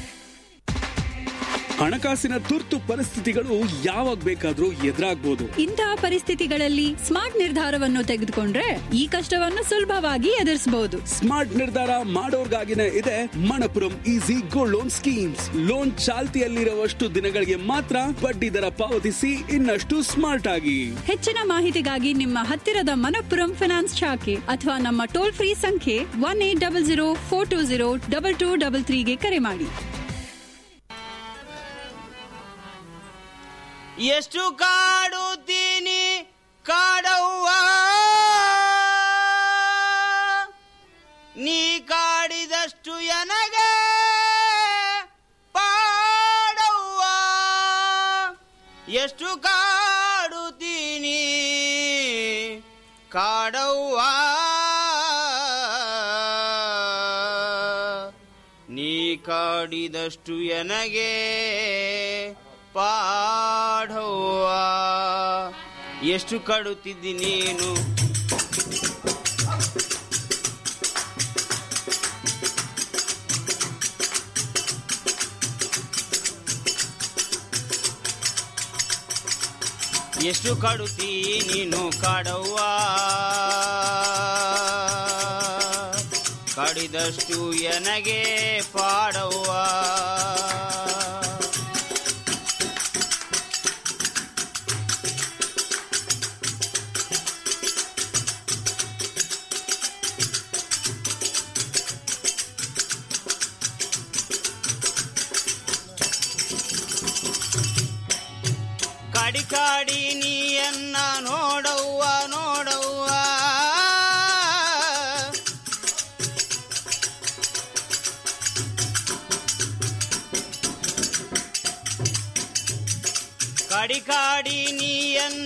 ಹಣಕಾಸಿನ ತುರ್ತು ಪರಿಸ್ಥಿತಿಗಳು ಯಾವಾಗ ಬೇಕಾದ್ರೂ ಎದುರಾಗ್ಬೋದು ಇಂತಹ ಪರಿಸ್ಥಿತಿಗಳಲ್ಲಿ ಸ್ಮಾರ್ಟ್ ನಿರ್ಧಾರವನ್ನು ತೆಗೆದುಕೊಂಡ್ರೆ ಈ ಕಷ್ಟವನ್ನು ಸುಲಭವಾಗಿ ಎದುರಿಸಬಹುದು ಸ್ಮಾರ್ಟ್ ನಿರ್ಧಾರ ಮಾಡೋರ್ಗಾಗಿನೇ ಇದೆ Manappuram easy gold loan schemes loan ಚಾಲ್ತಿಯಲ್ಲಿರುವಷ್ಟು ದಿನಗಳಿಗೆ ಮಾತ್ರ ಬಡ್ಡಿ ದರ ಪಾವತಿಸಿ ಇನ್ನಷ್ಟು ಸ್ಮಾರ್ಟ್ ಆಗಿ ಹೆಚ್ಚಿನ ಮಾಹಿತಿಗಾಗಿ ನಿಮ್ಮ ಹತ್ತಿರದ ಮನಪ್ಪುರಂ ಫಿನಾನ್ಸ್ ಶಾಖೆ ಅಥವಾ ನಮ್ಮ ಟೋಲ್ ಫ್ರೀ ಸಂಖ್ಯೆ one eight double zero four two zero double two double ತ್ರೀಗೆ ಕರೆ ಮಾಡಿ ಎಷ್ಟು ಕಾಡುತ್ತೀನಿ ಕಾಡವ್ವ ನೀ ಕಾಡಿದಷ್ಟು ಎನಗೆ ಪಾಡವ್ವ ಎಷ್ಟು ಕಾಡುತ್ತೀನಿ ಕಾಡವ್ವ ನೀ ಕಾಡಿದಷ್ಟು ಎನಗೆ ಪಾಡವ್ವ ಎಷ್ಟು ಕಡುತ್ತಿದ್ದಿ ನೀನು ಎಷ್ಟು ಕಡುತ್ತಿ ನೀನು ಕಾಡವ್ವ ಕಡಿದಷ್ಟು ಎನಗೆ ಪಾಡವ್ವ ಕಾಡಿ ಕಾಡಿ ನೀಯನ್ನ ನೋಡವ್ವ ನೋಡವ್ವ ಕಾಡಿ ಕಾಡಿ ನೀಯನ್ನ